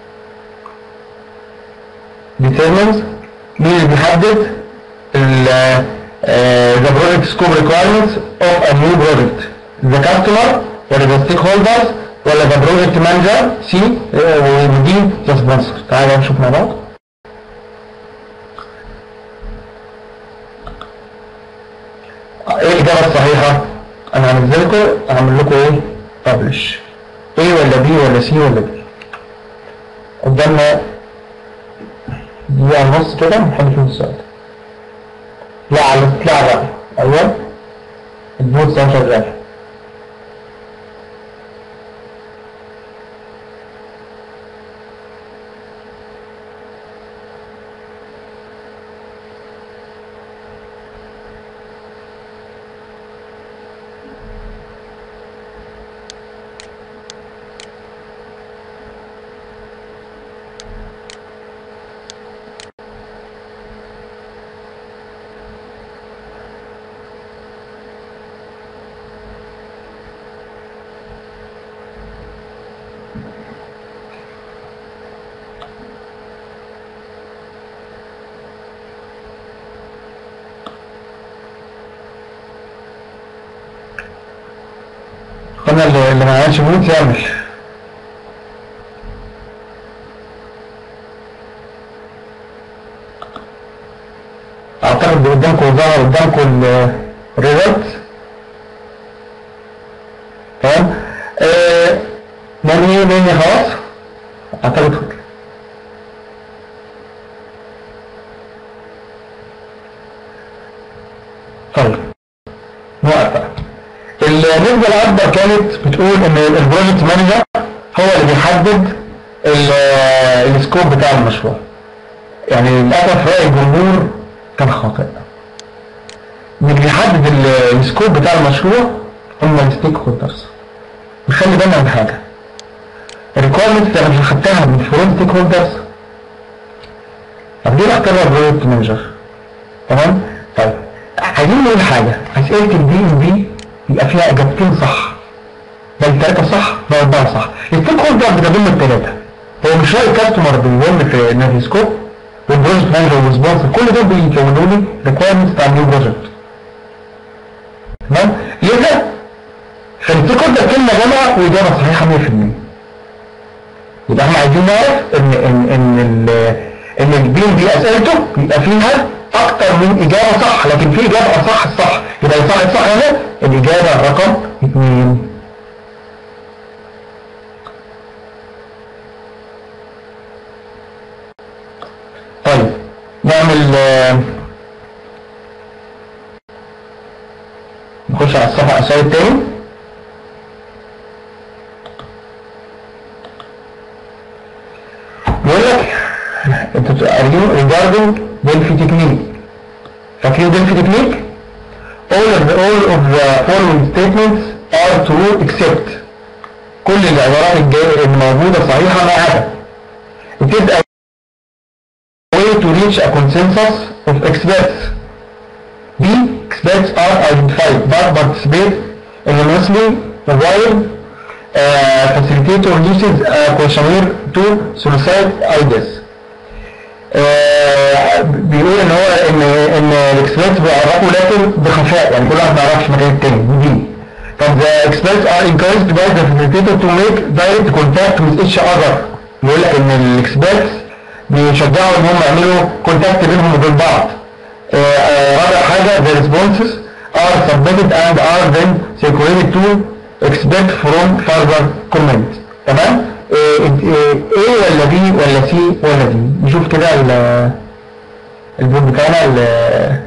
determines مين اللي بيحدد ال the project scope requirements of a new project the customer ولا the stakeholders ولا the project manager C ودي the sponsor تعالوا نشوف مع بعض ايه الاجابه الصحيحه انا هنزل لكم هعمل لكم ايه publish A ولا B ولا C ولا D قدامنا دقيقة ونص كده نحل فيهم السؤال لا على الاطلاع بقى ايوه البوت ده شغال قلنا اللي اللي ما عملش بوت يعمل اعتقد قدامكم ظهر قدامكم الريزلت تمام آه، مني مني خلاص اعتقد كده. طيب نوقف بقى النسبة الأكبر كانت بتقول إن البروجكت مانجر هو اللي بيحدد ال- السكوب بتاع المشروع. يعني للأسف رأي الجمهور كان خاطئ. اللي بيحدد ال- السكوب بتاع المشروع هم الستيك هولدرز. وخلي بالنا من حاجة. الريكويرمنتس اللي أنا خدتها من فروم ستيك هولدرز طب ليه اختارها البروجكت مانجر؟ تمام؟ طيب عايزين نقول حاجة أسئلة البي ام بي يبقى فيها إجابتين صح بل ثلاثة صح بل أربعة صح الستيك هولدر بتضم الثلاثة هو مش رأي كاستمر بيضم في نافي سكوب والبروجكت مانجر والسبونسر كل دول بيكونوا لي ريكويرمنتس بتاع النيو بروجكت تمام؟ لذا فالستيك هولدر كلمة جمع وإجابة صحيحة 100% يبقى احنا عايزين نعرف ان ان ان ال ان البي ام بي اسئلته يبقى فيها اكتر من اجابة صح لكن في اجابة اصح الصح يبقى الصح الصح هنا الاجابة رقم اثنين طيب نعمل آه، نخش على الصفحة السؤال التاني بيقول لك انت بتقريبا regarding Delphi technique فاكرين Delphi technique all of the all of the following statements are true except كل العبارات الجاية الموجودة صحيحة ما عدا it is a way to reach a consensus of experts B. Experts are identified but participate anonymously while uh, facilitator uses a questionnaire to solicit ideas. آه، بيقول ان هو ان ان الاكسبيرتس بيعرفوا لكن بخفاء يعني كل واحد ما يعرفش مكان التاني دي طب the experts are encouraged by the facilitator to make direct contact with each other بيقول لك ان الاكسبيرتس بيشجعوا ان هم يعملوا كونتاكت بينهم وبين بعض آه، آه، رابع حاجة the responses are submitted and are then circulated to expect from further comment تمام آه، آه، A ولا B ولا C ولا D نشوف كده ال- البوت بتاعنا ال-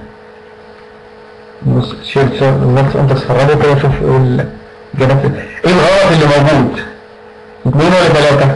بص شيرت الناس انت تتفرجوا كده شوف ايه الاجابات ايه الغلط اللي موجود اثنين ولا ثلاثة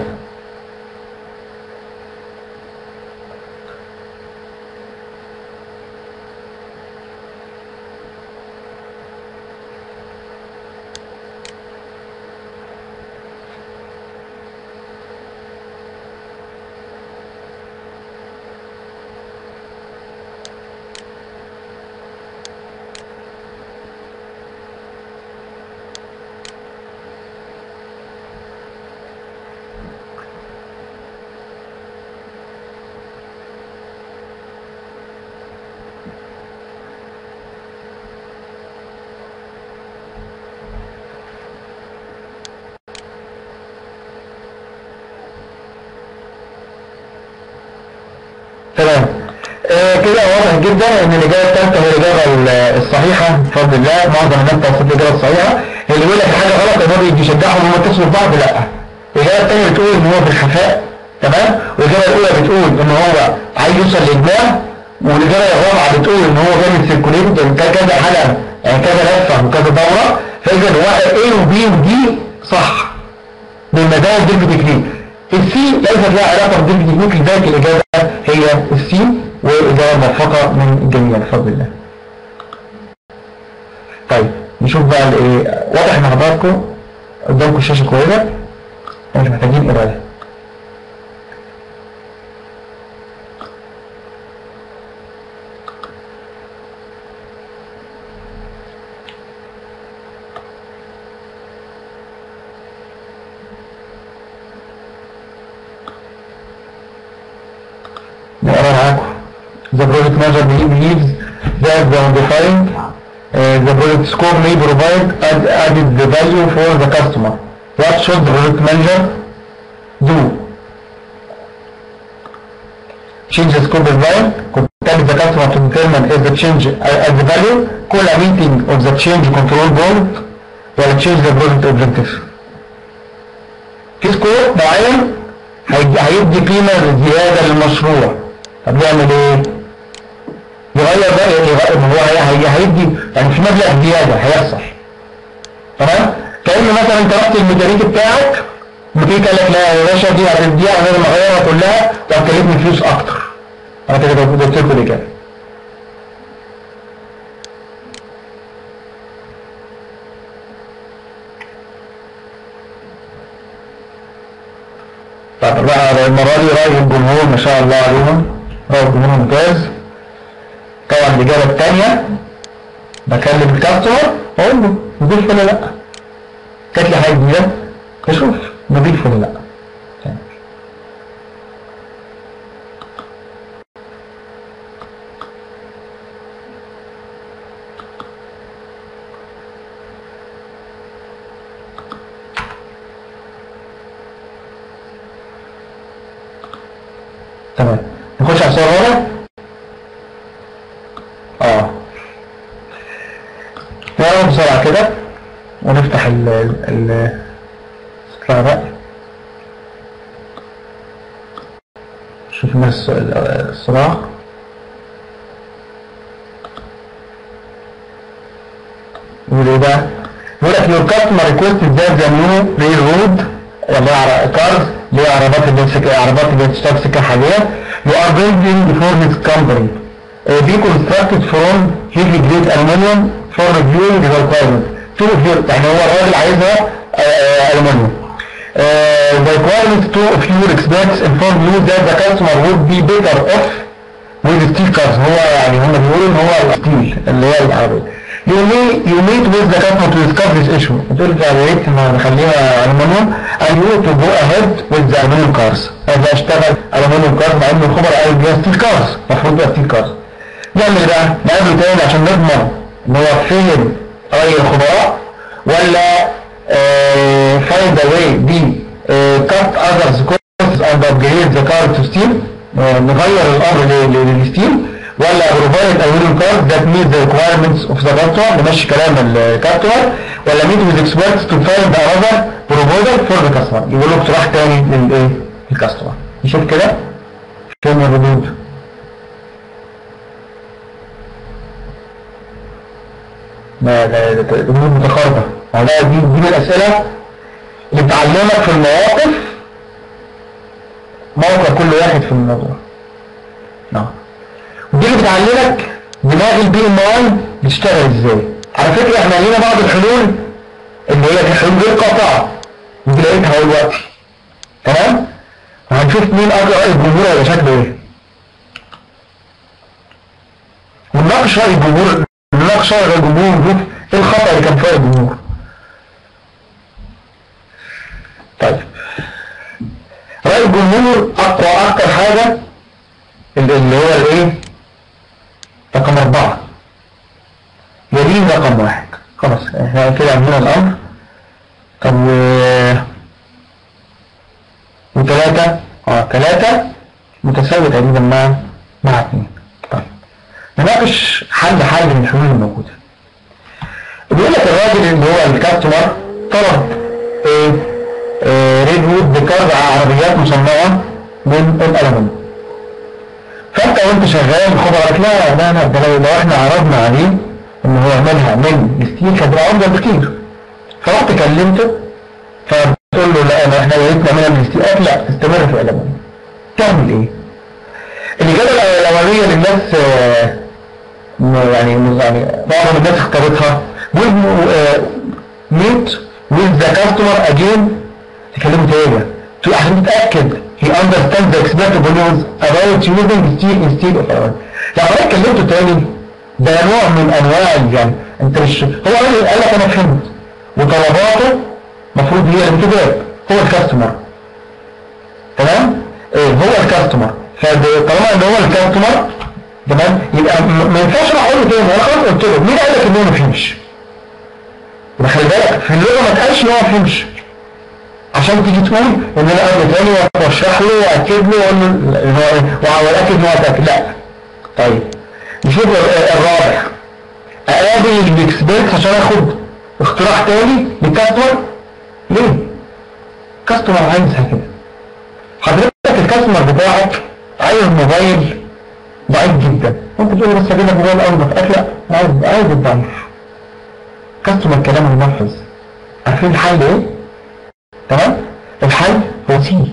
تمام آه كده واضح جدا ان الاجابه الثالثه هي الاجابه ال- الصحيحه بفضل الله معظم الناس توصل الاجابه الصحيحه اللي بيقول لك حاجه غلط ده بيجي يشجعهم ان هم يتصلوا ببعض لا الاجابه الثانيه بتقول ان هو بالخفاء تمام والاجابه الاولى بتقول ان هو عايز يوصل لاجماع والاجابه الرابعه بتقول ان هو بيعمل سيركوليت يعني كذا كذا حلقه يعني كذا لفه وكذا دوره فاذا واحد A وبي ودي صح بالمزايا الديربي تكنيك السي ليست لها علاقه بالديربي تكنيك لذلك الاجابه هي السي واجابه موفقه من الجميع بفضل الله. طيب نشوف بقى الايه واضح ان حضراتكم قدامكم الشاشه كويسه مش محتاجين قرايه. نقرا معاكم. The project manager believes that the undefined uh, the project scope may provide add, added the value for the customer. What should the project manager do? Change the scope design, contact the customer to determine if the change uh, add the value, call a meeting of the change control board, ولا change the project objective. في سكوب معين هيدي هيدي قيمة زيادة للمشروع طب يعمل ايه؟ يغير بقى يغير هو هي- هي- هيدي يعني في مبلغ زيادة هيحصل تمام؟ كأن مثلا انت رحت الميكانيكي بتاعك الميكانيكي قال لك لا يا باشا دي هتديها انا لما اغيرها كلها وهتكلفني فلوس اكتر انا كده قلت لكم الاجابة طب بقى المرة دي رأي الجمهور ما شاء الله عليهم رأي الجمهور ممتاز طبعا الإجابة الثانية بكلم الكاستمر أقول له نضيف ولا لأ جات لي حاجة جديدة أشوف نضيف ولا لأ تمام نخش على السؤال الرابع ونفتح ال ال استطلاع الرأي شوف الناس الصراع يقول ايه بقى؟ يقول لك your customer requested that the new railroad اللي هي كارز اللي هي عربات اللي بتسك- عربات اللي بتشتغل سكة حالية you are building for this company uh, be constructed from heavy grade aluminum for reviewing the requirement to review يعني هو الراجل عايزها آه، آه، aluminum uh, the requirement to of your experts inform you that the customer would be better off with steel cars هو يعني هم بيقولوا ان هو الستيل اللي هي العربية you meet you meet with the customer to discuss this issue بتقول له يا ريت ما نخليها ألمنيوم and you to go ahead with the aluminum cars أنا اشتغل ألمنيوم cars مع ان الخبراء قالوا دي ستيل كارز المفروض تبقى ستيل كارز نعمل ايه بقى؟ نقابله تاني عشان نضمن ان هو فهم رأي الخبراء ولا آه، find a way دي آه، cut others costs and upgrade the car to steel آه، نغير الامر ل- ل- للستيل ولا provide a winning car that meets the requirements of the customer نمشي كلام الكاستمر ولا meet with experts to find another proposal for the customer يقول له اقتراح تاني للايه؟ للكاستمر نشوف كده فين الردود ما ده- ده- ده الامور متقاربه ما ده دي دي من الاسئله اللي بتعلمك في المواقف موقع كل واحد في الموضوع نعم ودي اللي بتعلمك دماغ البي ام اي بتشتغل ازاي على فكره احنا لينا بعض الحلول اللي هي دي حلول غير قاطعه ودي لقيتها اهو دلوقتي تمام وهنشوف مين اقرا راي الجمهور هيبقى شكله ايه ونناقش راي الجمهور نناقش راي الجمهور ونشوف ايه الخطا اللي كان في راي الجمهور طيب رأي الجمهور أقوى أكتر حاجة اللي اللي هو الإيه؟ رقم أربعة يليه رقم واحد خلاص احنا كده عندنا الأمر طب و وثلاثة اه ثلاثة متساوي تقريبا مع مع اثنين طيب نناقش حل حل من الحلول الموجودة بيقول لك الراجل اللي هو الكاستمر طلب ايه آه، ريد وود بكارد عربيات مصنعة من الألمنيوم فانت وانت شغال الخبراء قالت لا لا لا ده لو لو احنا عرضنا عليه ان هو يعملها من الستيل كانت هتبقى افضل بكتير فرحت كلمته فبتقول له لا انا احنا يا ريت نعملها من الستيل قالت لا استمر في الألمنيوم تعمل ايه؟ الإجابة الأ- الأولية للناس آه، م- يعني يعني معظم الناس اختارتها with uh, meet with the customer again تكلمه تاني تو- عشان تتأكد he understands the expert opinions about using steel instead of iron لو انا كلمته تاني ده نوع من انواع ال- يعني انت مش هو راجل قال لك انا فهمت وطلباته المفروض هي اللي بتجاب هو الكاستمر تمام ايه هو الكاستمر فطالما ان هو الكاستمر تمام يبقى م- ما ينفعش انا اقول له تاني انا خلاص قلت له مين قال لك ان هو ما فهمش يبقى خلي بالك في اللغه ما تقالش ان هو ما فهمش عشان تيجي تقول ان انا قبل تاني واشرح له واكد له واقول له إن هو إيه، واكد ان هو اتاكد لا طيب نشوف ال- الرابع اقابل الاكسبيرت عشان اخد اقتراح تاني للكاستمر ليه؟ كاستمر عايزها كده حضرتك الكاستمر بتاعك عايز موبايل ضعيف جدا انت تقول له بس اجيب لك موبايل انضف قال لا عايز عايز الضعيف كاستمر كلامه منفذ عارفين الحل ايه؟ تمام؟ الحل هو سي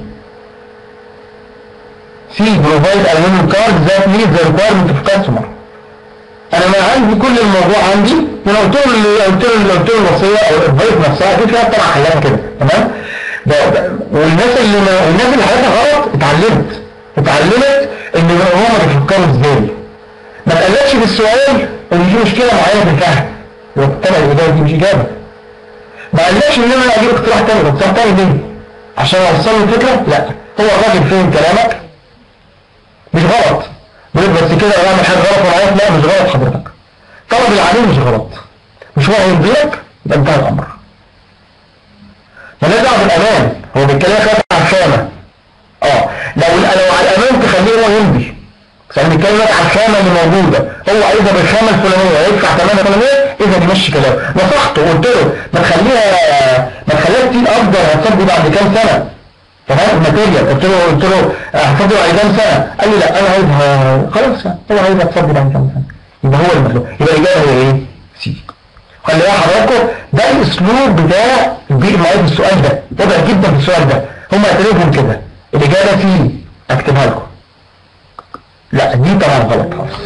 سي بروفايد الومنيوم كارد ذات ميت ذا ريكوايرمنت اوف كاستمر انا ما عندي كل الموضوع عندي وانا قلت له اللي- قلت له اللي- قلت له الوصيه او الادفايس نفسها دي فيها طبعا حلها كده تمام ده ده والناس اللي ما والناس اللي حياتها غلط اتعلمت اتعلمت ان هم بيفكروا ازاي ما تقلقش في السؤال ان في مشكله معينه في الفهم يبقى طبعا الاجابه دي مش اجابه ما قالكش ان انا اجيب اقتراح تاني اقتراح تاني ليه؟ عشان اوصل له الفكره؟ لا هو الراجل فهم كلامك مش غلط بيقول بس كده اعمل حاجه غلط ولا عارف لا مش غلط حضرتك طلب العميل مش غلط مش هو هيرضيك يبقى انتهى الامر مالناش دعوه بالامان هو بيتكلم لك عن الخامه اه لو لو على الامان تخليه هو يمضي بس انا بيتكلم لك عن الخامه اللي موجوده هو عايزها بالخامه الفلانيه هيدفع ثمنها الفلانيه اذا يمشي كلام نصحته وقلت له ما تخليها ما تخليها كتير افضل هتصدي بعد كام سنه تمام الماتيريال قلت له قلت له هتصدي بعد كام سنه قال لي لا انا عايزها خلاص يعني هو عايزها تصدي بعد كام سنه يبقى هو المطلوب يبقى الاجابه هي ايه؟ سي خلي بالك حضراتكم ده الاسلوب بتاع البيئة معايا في السؤال ده واضح جدا في السؤال ده هم قالوا كده الاجابه سي اكتبها لكم لا دي طبعا غلط خالص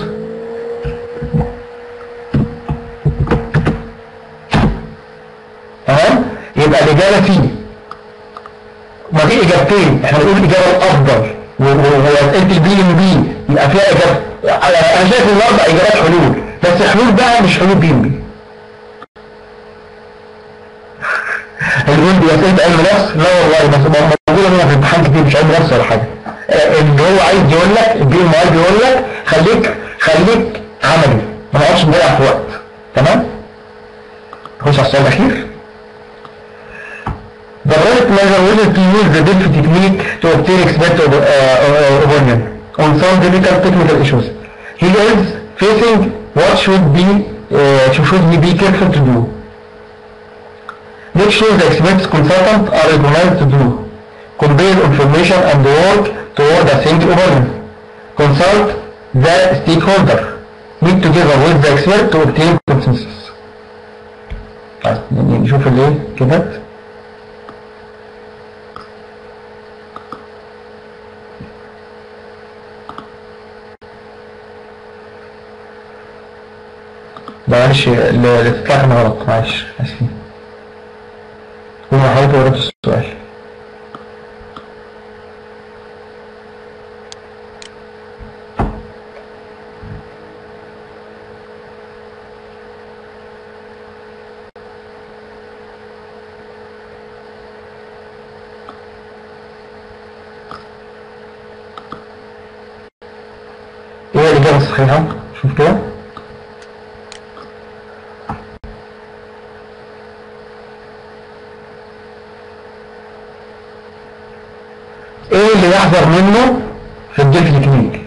تمام يبقى الإجابة سي ما في إجابتين احنا بنقول الإجابة الأفضل وأسئلة البي ام بي يبقى فيها إجابة أنا شايف النهارده إجابات حلول بس حلول بقى مش حلول بي ام بي الجول دي أسئلة علم نفس لا والله بس موجودة منها في الامتحان كتير مش علم نفس ولا حاجة اللي هو عايز يقول لك البي ام عايز يقول لك خليك خليك عملي ما نقعدش نضيع في وقت تمام؟ نخش على السؤال الأخير The right measure will to use the different technique to obtain expert uh, uh, opinion on some difficult technical issues. He is facing what should be uh, should he be careful to do. Make sure the experts consultant are recognized to do. Compare information and work toward a single opinion. Consult the stakeholder. Meet together with the expert to obtain consensus. طيب نشوف الايه كده معلش اللي تطلع كان غلط معلش اسفين هو حاولت اقرا السؤال ايه الإجابة الصحيحة؟ شوف كده ايه اللي يحذر منه في الديل تكنيك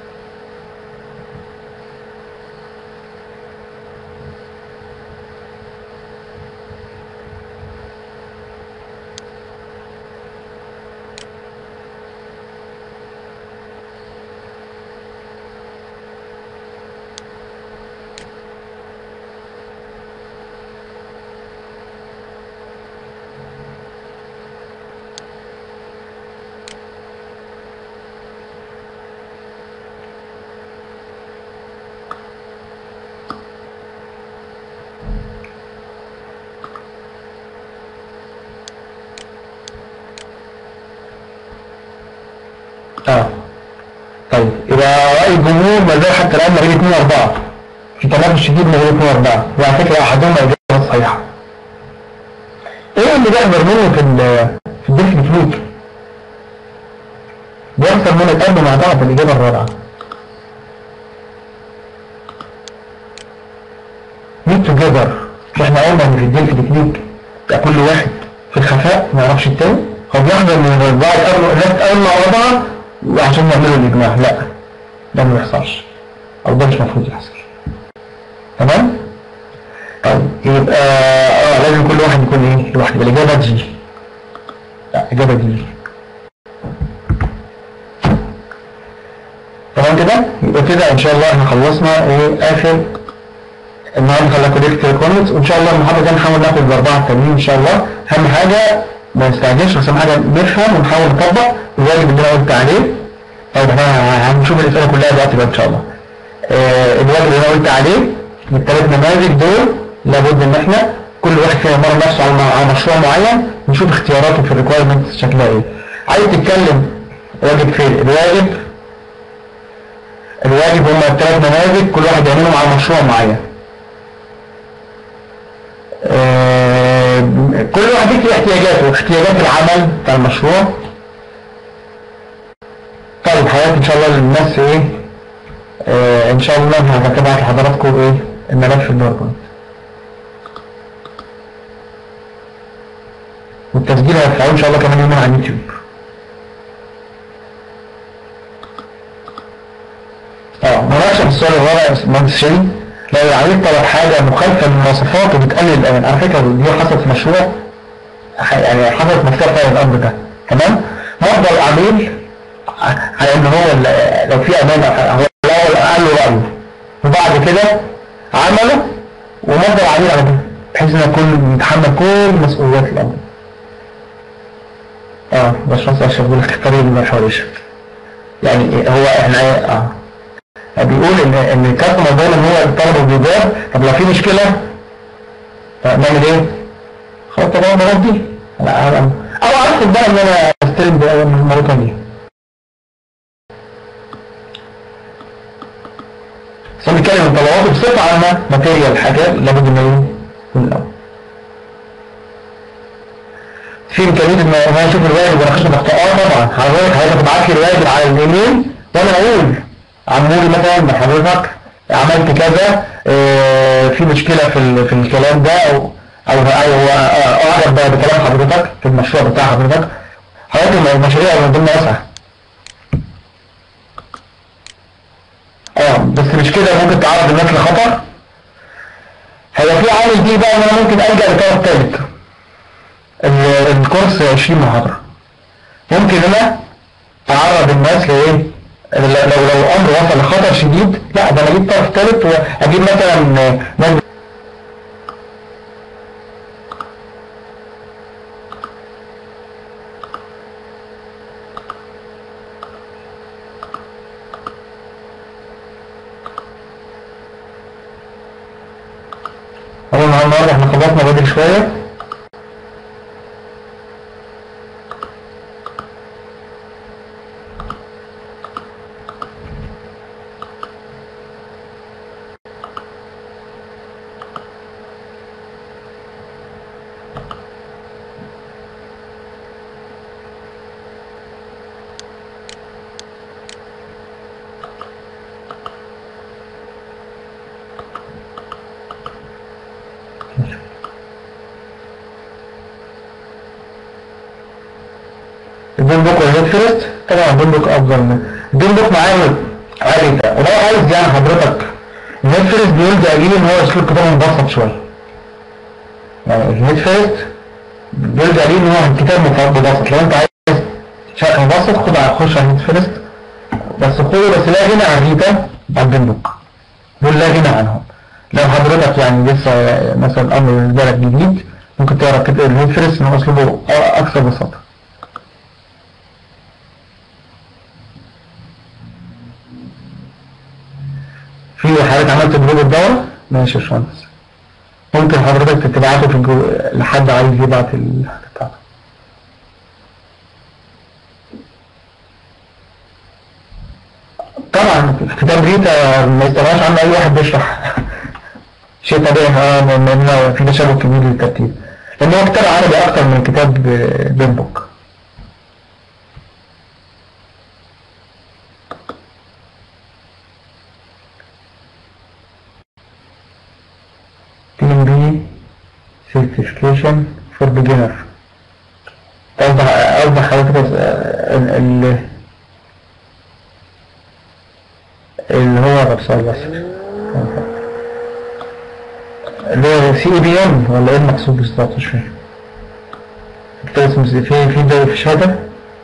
اه طيب يبقى رأي الجمهور ما زال حتى الآن ما بين 2 و4 في تنافس شديد ما بين 2 و4 وعلى فكرة أحدهما إجابة صحيحة إيه اللي بيحضر منه في ال في الديل تكنيك؟ بيحصل من القلب مع بعض الإجابة الرابعة meet together احنا قلنا ان في الدين في تكنيك بقى كل واحد في الخفاء ما يعرفش التاني هو بيحضر من البعض قبل الناس تقابل مع بعضها وعشان يعملوا الاجماع لا ده ما بيحصلش او ده مش المفروض يحصل تمام طيب يبقى اه لازم كل واحد يكون ايه لوحده الاجابه دي لا الاجابه دي تمام كده يبقى كده ان شاء الله احنا خلصنا ايه اخر النهارده خلينا كوليكت كومنتس وان شاء الله المحاضره الجايه نحاول ناخد الاربعه التانيين ان شاء الله اهم حاجه ما نستعجلش بس اهم حاجه نفهم ونحاول نطبق الواجب اللي انا قلت عليه طيب احنا هنشوف الاسئله كلها دلوقتي بقى ان شاء الله آه الواجب اللي انا قلت عليه الثلاث نماذج دول لابد ان احنا كل واحد فينا يمرن نفسه على على مشروع معين نشوف اختياراته في الريكوايرمنت شكلها ايه عايز تتكلم واجب فين الواجب الواجب هم الثلاث نماذج كل واحد يعملهم على مشروع معين آه، كل واحد يكتب احتياجاته احتياجات العمل بتاع المشروع طيب حياتي ان شاء الله للناس ايه آه ان شاء الله هبعت لحضراتكم ايه الملف الباوربوينت والتسجيل هيرفعوه ان شاء الله كمان يومين على اليوتيوب اه مناقشه في السؤال الرابع يا مهندس شيرين لو العميل طلب حاجة مخالفة للمواصفات وبتقلل الأمان على فكرة دي حصلت في مشروع ح- يعني حصلت مشروع فعلا الأمر ده تمام مصدر العميل على إن هو ال- لو في أمان أو- هو الأول قال له رأيه وبعد كده عمله ومصدر العميل على كده بحيث إن يكون يتحمل كل مسؤوليات الأمر اه باشمهندس أشرف بيقول لك الطريق اللي ما حواليش يعني هو احنا اه بيقول ان ان الكاستمر دايما هو الطلب والجواب طب لو في مشكله آه، نعمل ايه؟ خلاص طب انا بغطي لا انا او عرفت بقى ان انا استلم بقى من مره ثانيه بس هو بيتكلم عن طلباته بصفه عامه ماتيريال حاجات لابد انه يكون الاول في امكانيه ان انا اشوف الواجب واناقشه باخطاء اه طبعا حضرتك حضرتك تبعت لي الواجب على الايميل وانا اقول عموري مثلا من حضرتك عملت كذا آه، في مشكله في ال- في الكلام ده او او او آه، اعجب بقى بكلام حضرتك في المشروع بتاع حضرتك حضرتك المشاريع من ضمن واسعه اه بس مش كده ممكن تعرض الناس لخطر هو في عامل دي بقى ان انا ممكن الجا لطرف ثالث ال- الكورس 20 محاضرة ممكن انا اعرض الناس لايه لو لو لو امر وصل لخطر شديد لا ده انا اجيب طرف ثالث واجيب مثلا ناس هو النهارده احنا خلصنا بدري شويه البوك ولا الهيد فيرست طبعا البوك افضل من البوك معاه عادي ولو عايز يعني حضرتك الهيد فيرست بيلجأ ليه ان هو اسلوب كتابه مبسط شويه يعني الهيد فيرست بيلجأ ليه ان هو الكتاب مبسط لو انت عايز شرح مبسط خد على خش على الهيد فيرست بس خده بس لا غنى عن ريتا عن البوك دول لا غنى عنهم لو حضرتك يعني لسه مثلا الامر بالنسبه لك جديد ممكن تقرا كتاب الهيد فيرست ان هو اسلوبه اكثر بساطه في حضرتك عملت جروب الدورة ماشي يا باشمهندس ممكن حضرتك تبعته في الجروب لحد عايز يبعت الحاجة بتاعته طبعا كتاب ريتا ما يستغناش عنه اي واحد بيشرح شيء طبيعي اه من انه في تشابه كبير للترتيب لان هو كتاب عربي اكتر من كتاب بيمبوك PMB certification for beginner أوضح أوضح حضرتك ال ال اللي هو الرسالة بس اللي هو سي اي بي ام ولا ايه المقصود بالظبط مش فاهم كتاب اسمه في في ده في شهادة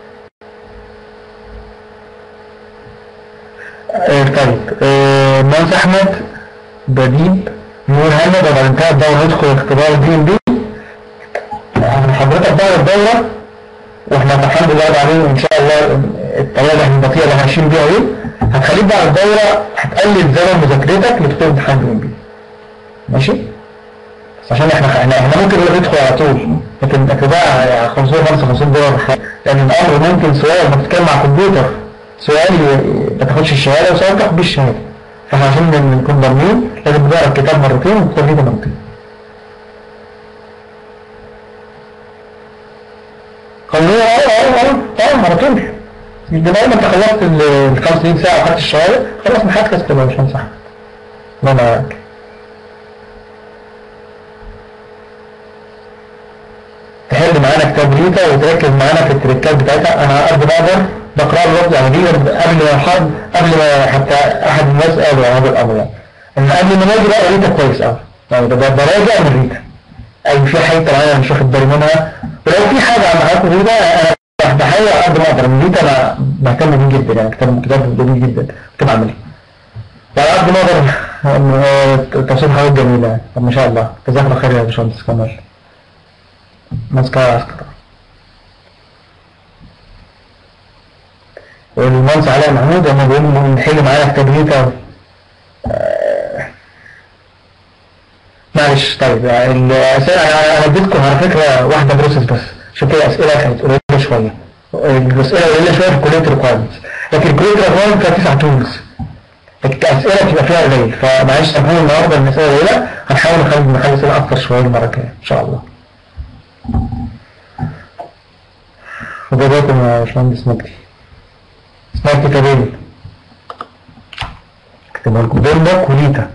آه طيب آه مهندس أحمد بديب نقول هل نقدر بعد انتهاء الدورة ندخل اختبار الدي ام بي حضرتك بعد الدورة واحنا الحمد لله بعدين ان شاء الله الطوابع البطيئة اللي ماشيين بيها ايه هتخليك بعد الدورة هتقلل زمن مذاكرتك لدخول امتحان الدي ام بي ماشي؟ بس عشان احنا احنا احنا ممكن نقدر ندخل على طول لكن لكن بقى 500 55 دولار لان الامر ممكن سؤال ما تتكلم مع كمبيوتر سؤال ما تاخدش الشهاده وسؤال تاخد بيه الشهاده فاحنا عشان نكون ضامنين لازم نقرا الكتاب مرتين ونختار فيه مرتين قانونية اه اه اه اه مرتين مش دلوقتي ما انت خلصت ال 65 ساعة وخدت الشهادة خلاص من حاجة كده مش هنصح الله معاك تحل معانا كتاب ريتا وتركز معانا في التريكات بتاعتها انا على قد ما اقدر بقرا له يعني دي قبل ما حد قبل ما حتى احد الناس قالوا عن هذا الامر يعني ان قبل ما نادي بقى ريتا كويس قوي يعني ده ده براجع من ريتا اي في حاجه معينه انا مش واخد بالي منها ولو في حاجه عن حضرتك ريتا انا بحاول على قد ما اقدر من ريتا انا بهتم بيه جدا يعني كتاب كتاب جميل جدا كتاب عملي وعلى قد ما اقدر توصيل حاجات جميله يعني طب ما شاء الله جزاك الله خير يا باشمهندس كمال ماسكه اسكت المهندس علاء محمود لما بيقول إنه نحل معانا كتاب ريتا معلش طيب الأسئلة أنا اديتكم على فكرة واحدة بروسس بس عشان كده الأسئلة كانت قليلة شوية الأسئلة قليلة شوية في كلية الريكوايرمنتس لكن كلية الريكوايرمنتس فيها تسع تولز الأسئلة بتبقى فيها قليل فمعلش سامحوني النهاردة إن الأسئلة قليلة هنحاول نخلي نخلي الأسئلة أكتر شوية المرة الجاية إن شاء الله. وجزاكم يا باشمهندس مجدي. اسمها كتابين. كتابها لكم بيرلك وليتا.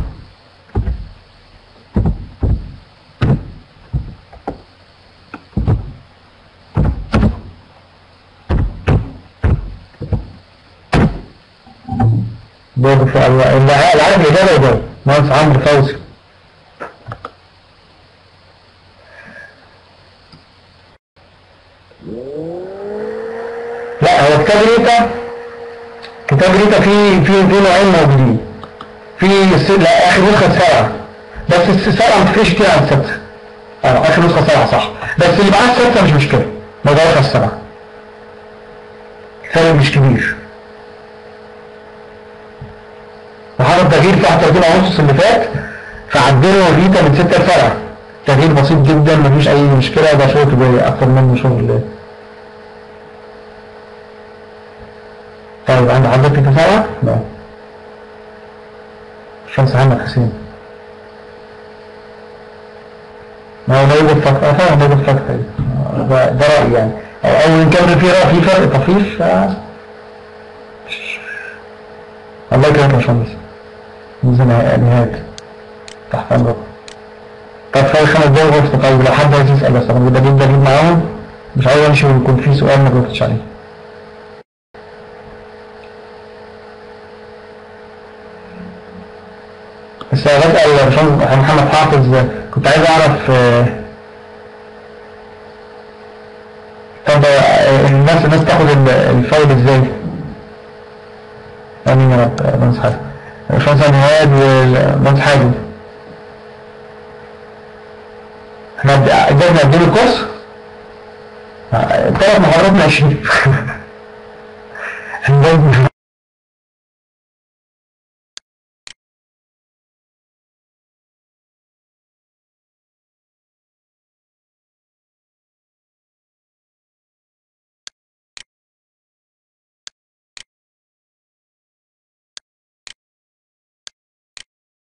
برضه في الله اللي عارف الإجابة يجاوب مهندس عمرو فوزي لا هو كتاب ريتا كتاب ريتا فيه فيه فيه نوعين موجودين في الس- لا اخر نسخه سبعه بس السبعه ما تفرقش كتير عن السته اه اخر نسخه سبعه صح بس اللي معاه السته مش مشكله ما ضربش السبعه الفرق مش كبير وحصل تغيير في 31 اغسطس اللي فات فعدلوا الريتا من 6 ل 7 تغيير بسيط جدا مفيش اي مشكله ده شغل كبير اكتر منه شغل طيب عند حضرتك ريتا 7 لا شمس محمد حسين ما هو موجود فترة اه فعلا موجود فترة ده, ده رأيي يعني او او ان كان في رأي في فرق طفيف آه. الله يكرمك يا باشمهندس نزل نهاية تحت امرك طب خلي خمس دقايق وقت طيب لو حد عايز يسأل بس انا بدي اجيب اجيب معاهم مش عايز امشي ويكون في سؤال ما جاوبتش عليه بس بسأل يا باشمهندس محمد حافظ كنت عايز اعرف آه، طب آه، الناس الناس تاخد ال- الفايل ازاي؟ امين يا رب يا باشمهندس حاجة باشمهندس نهاد والباشمهندس حاجة احنا قد- قدرنا قد ايه الكورس؟ آه، ثلاث محاضرات من 20 احنا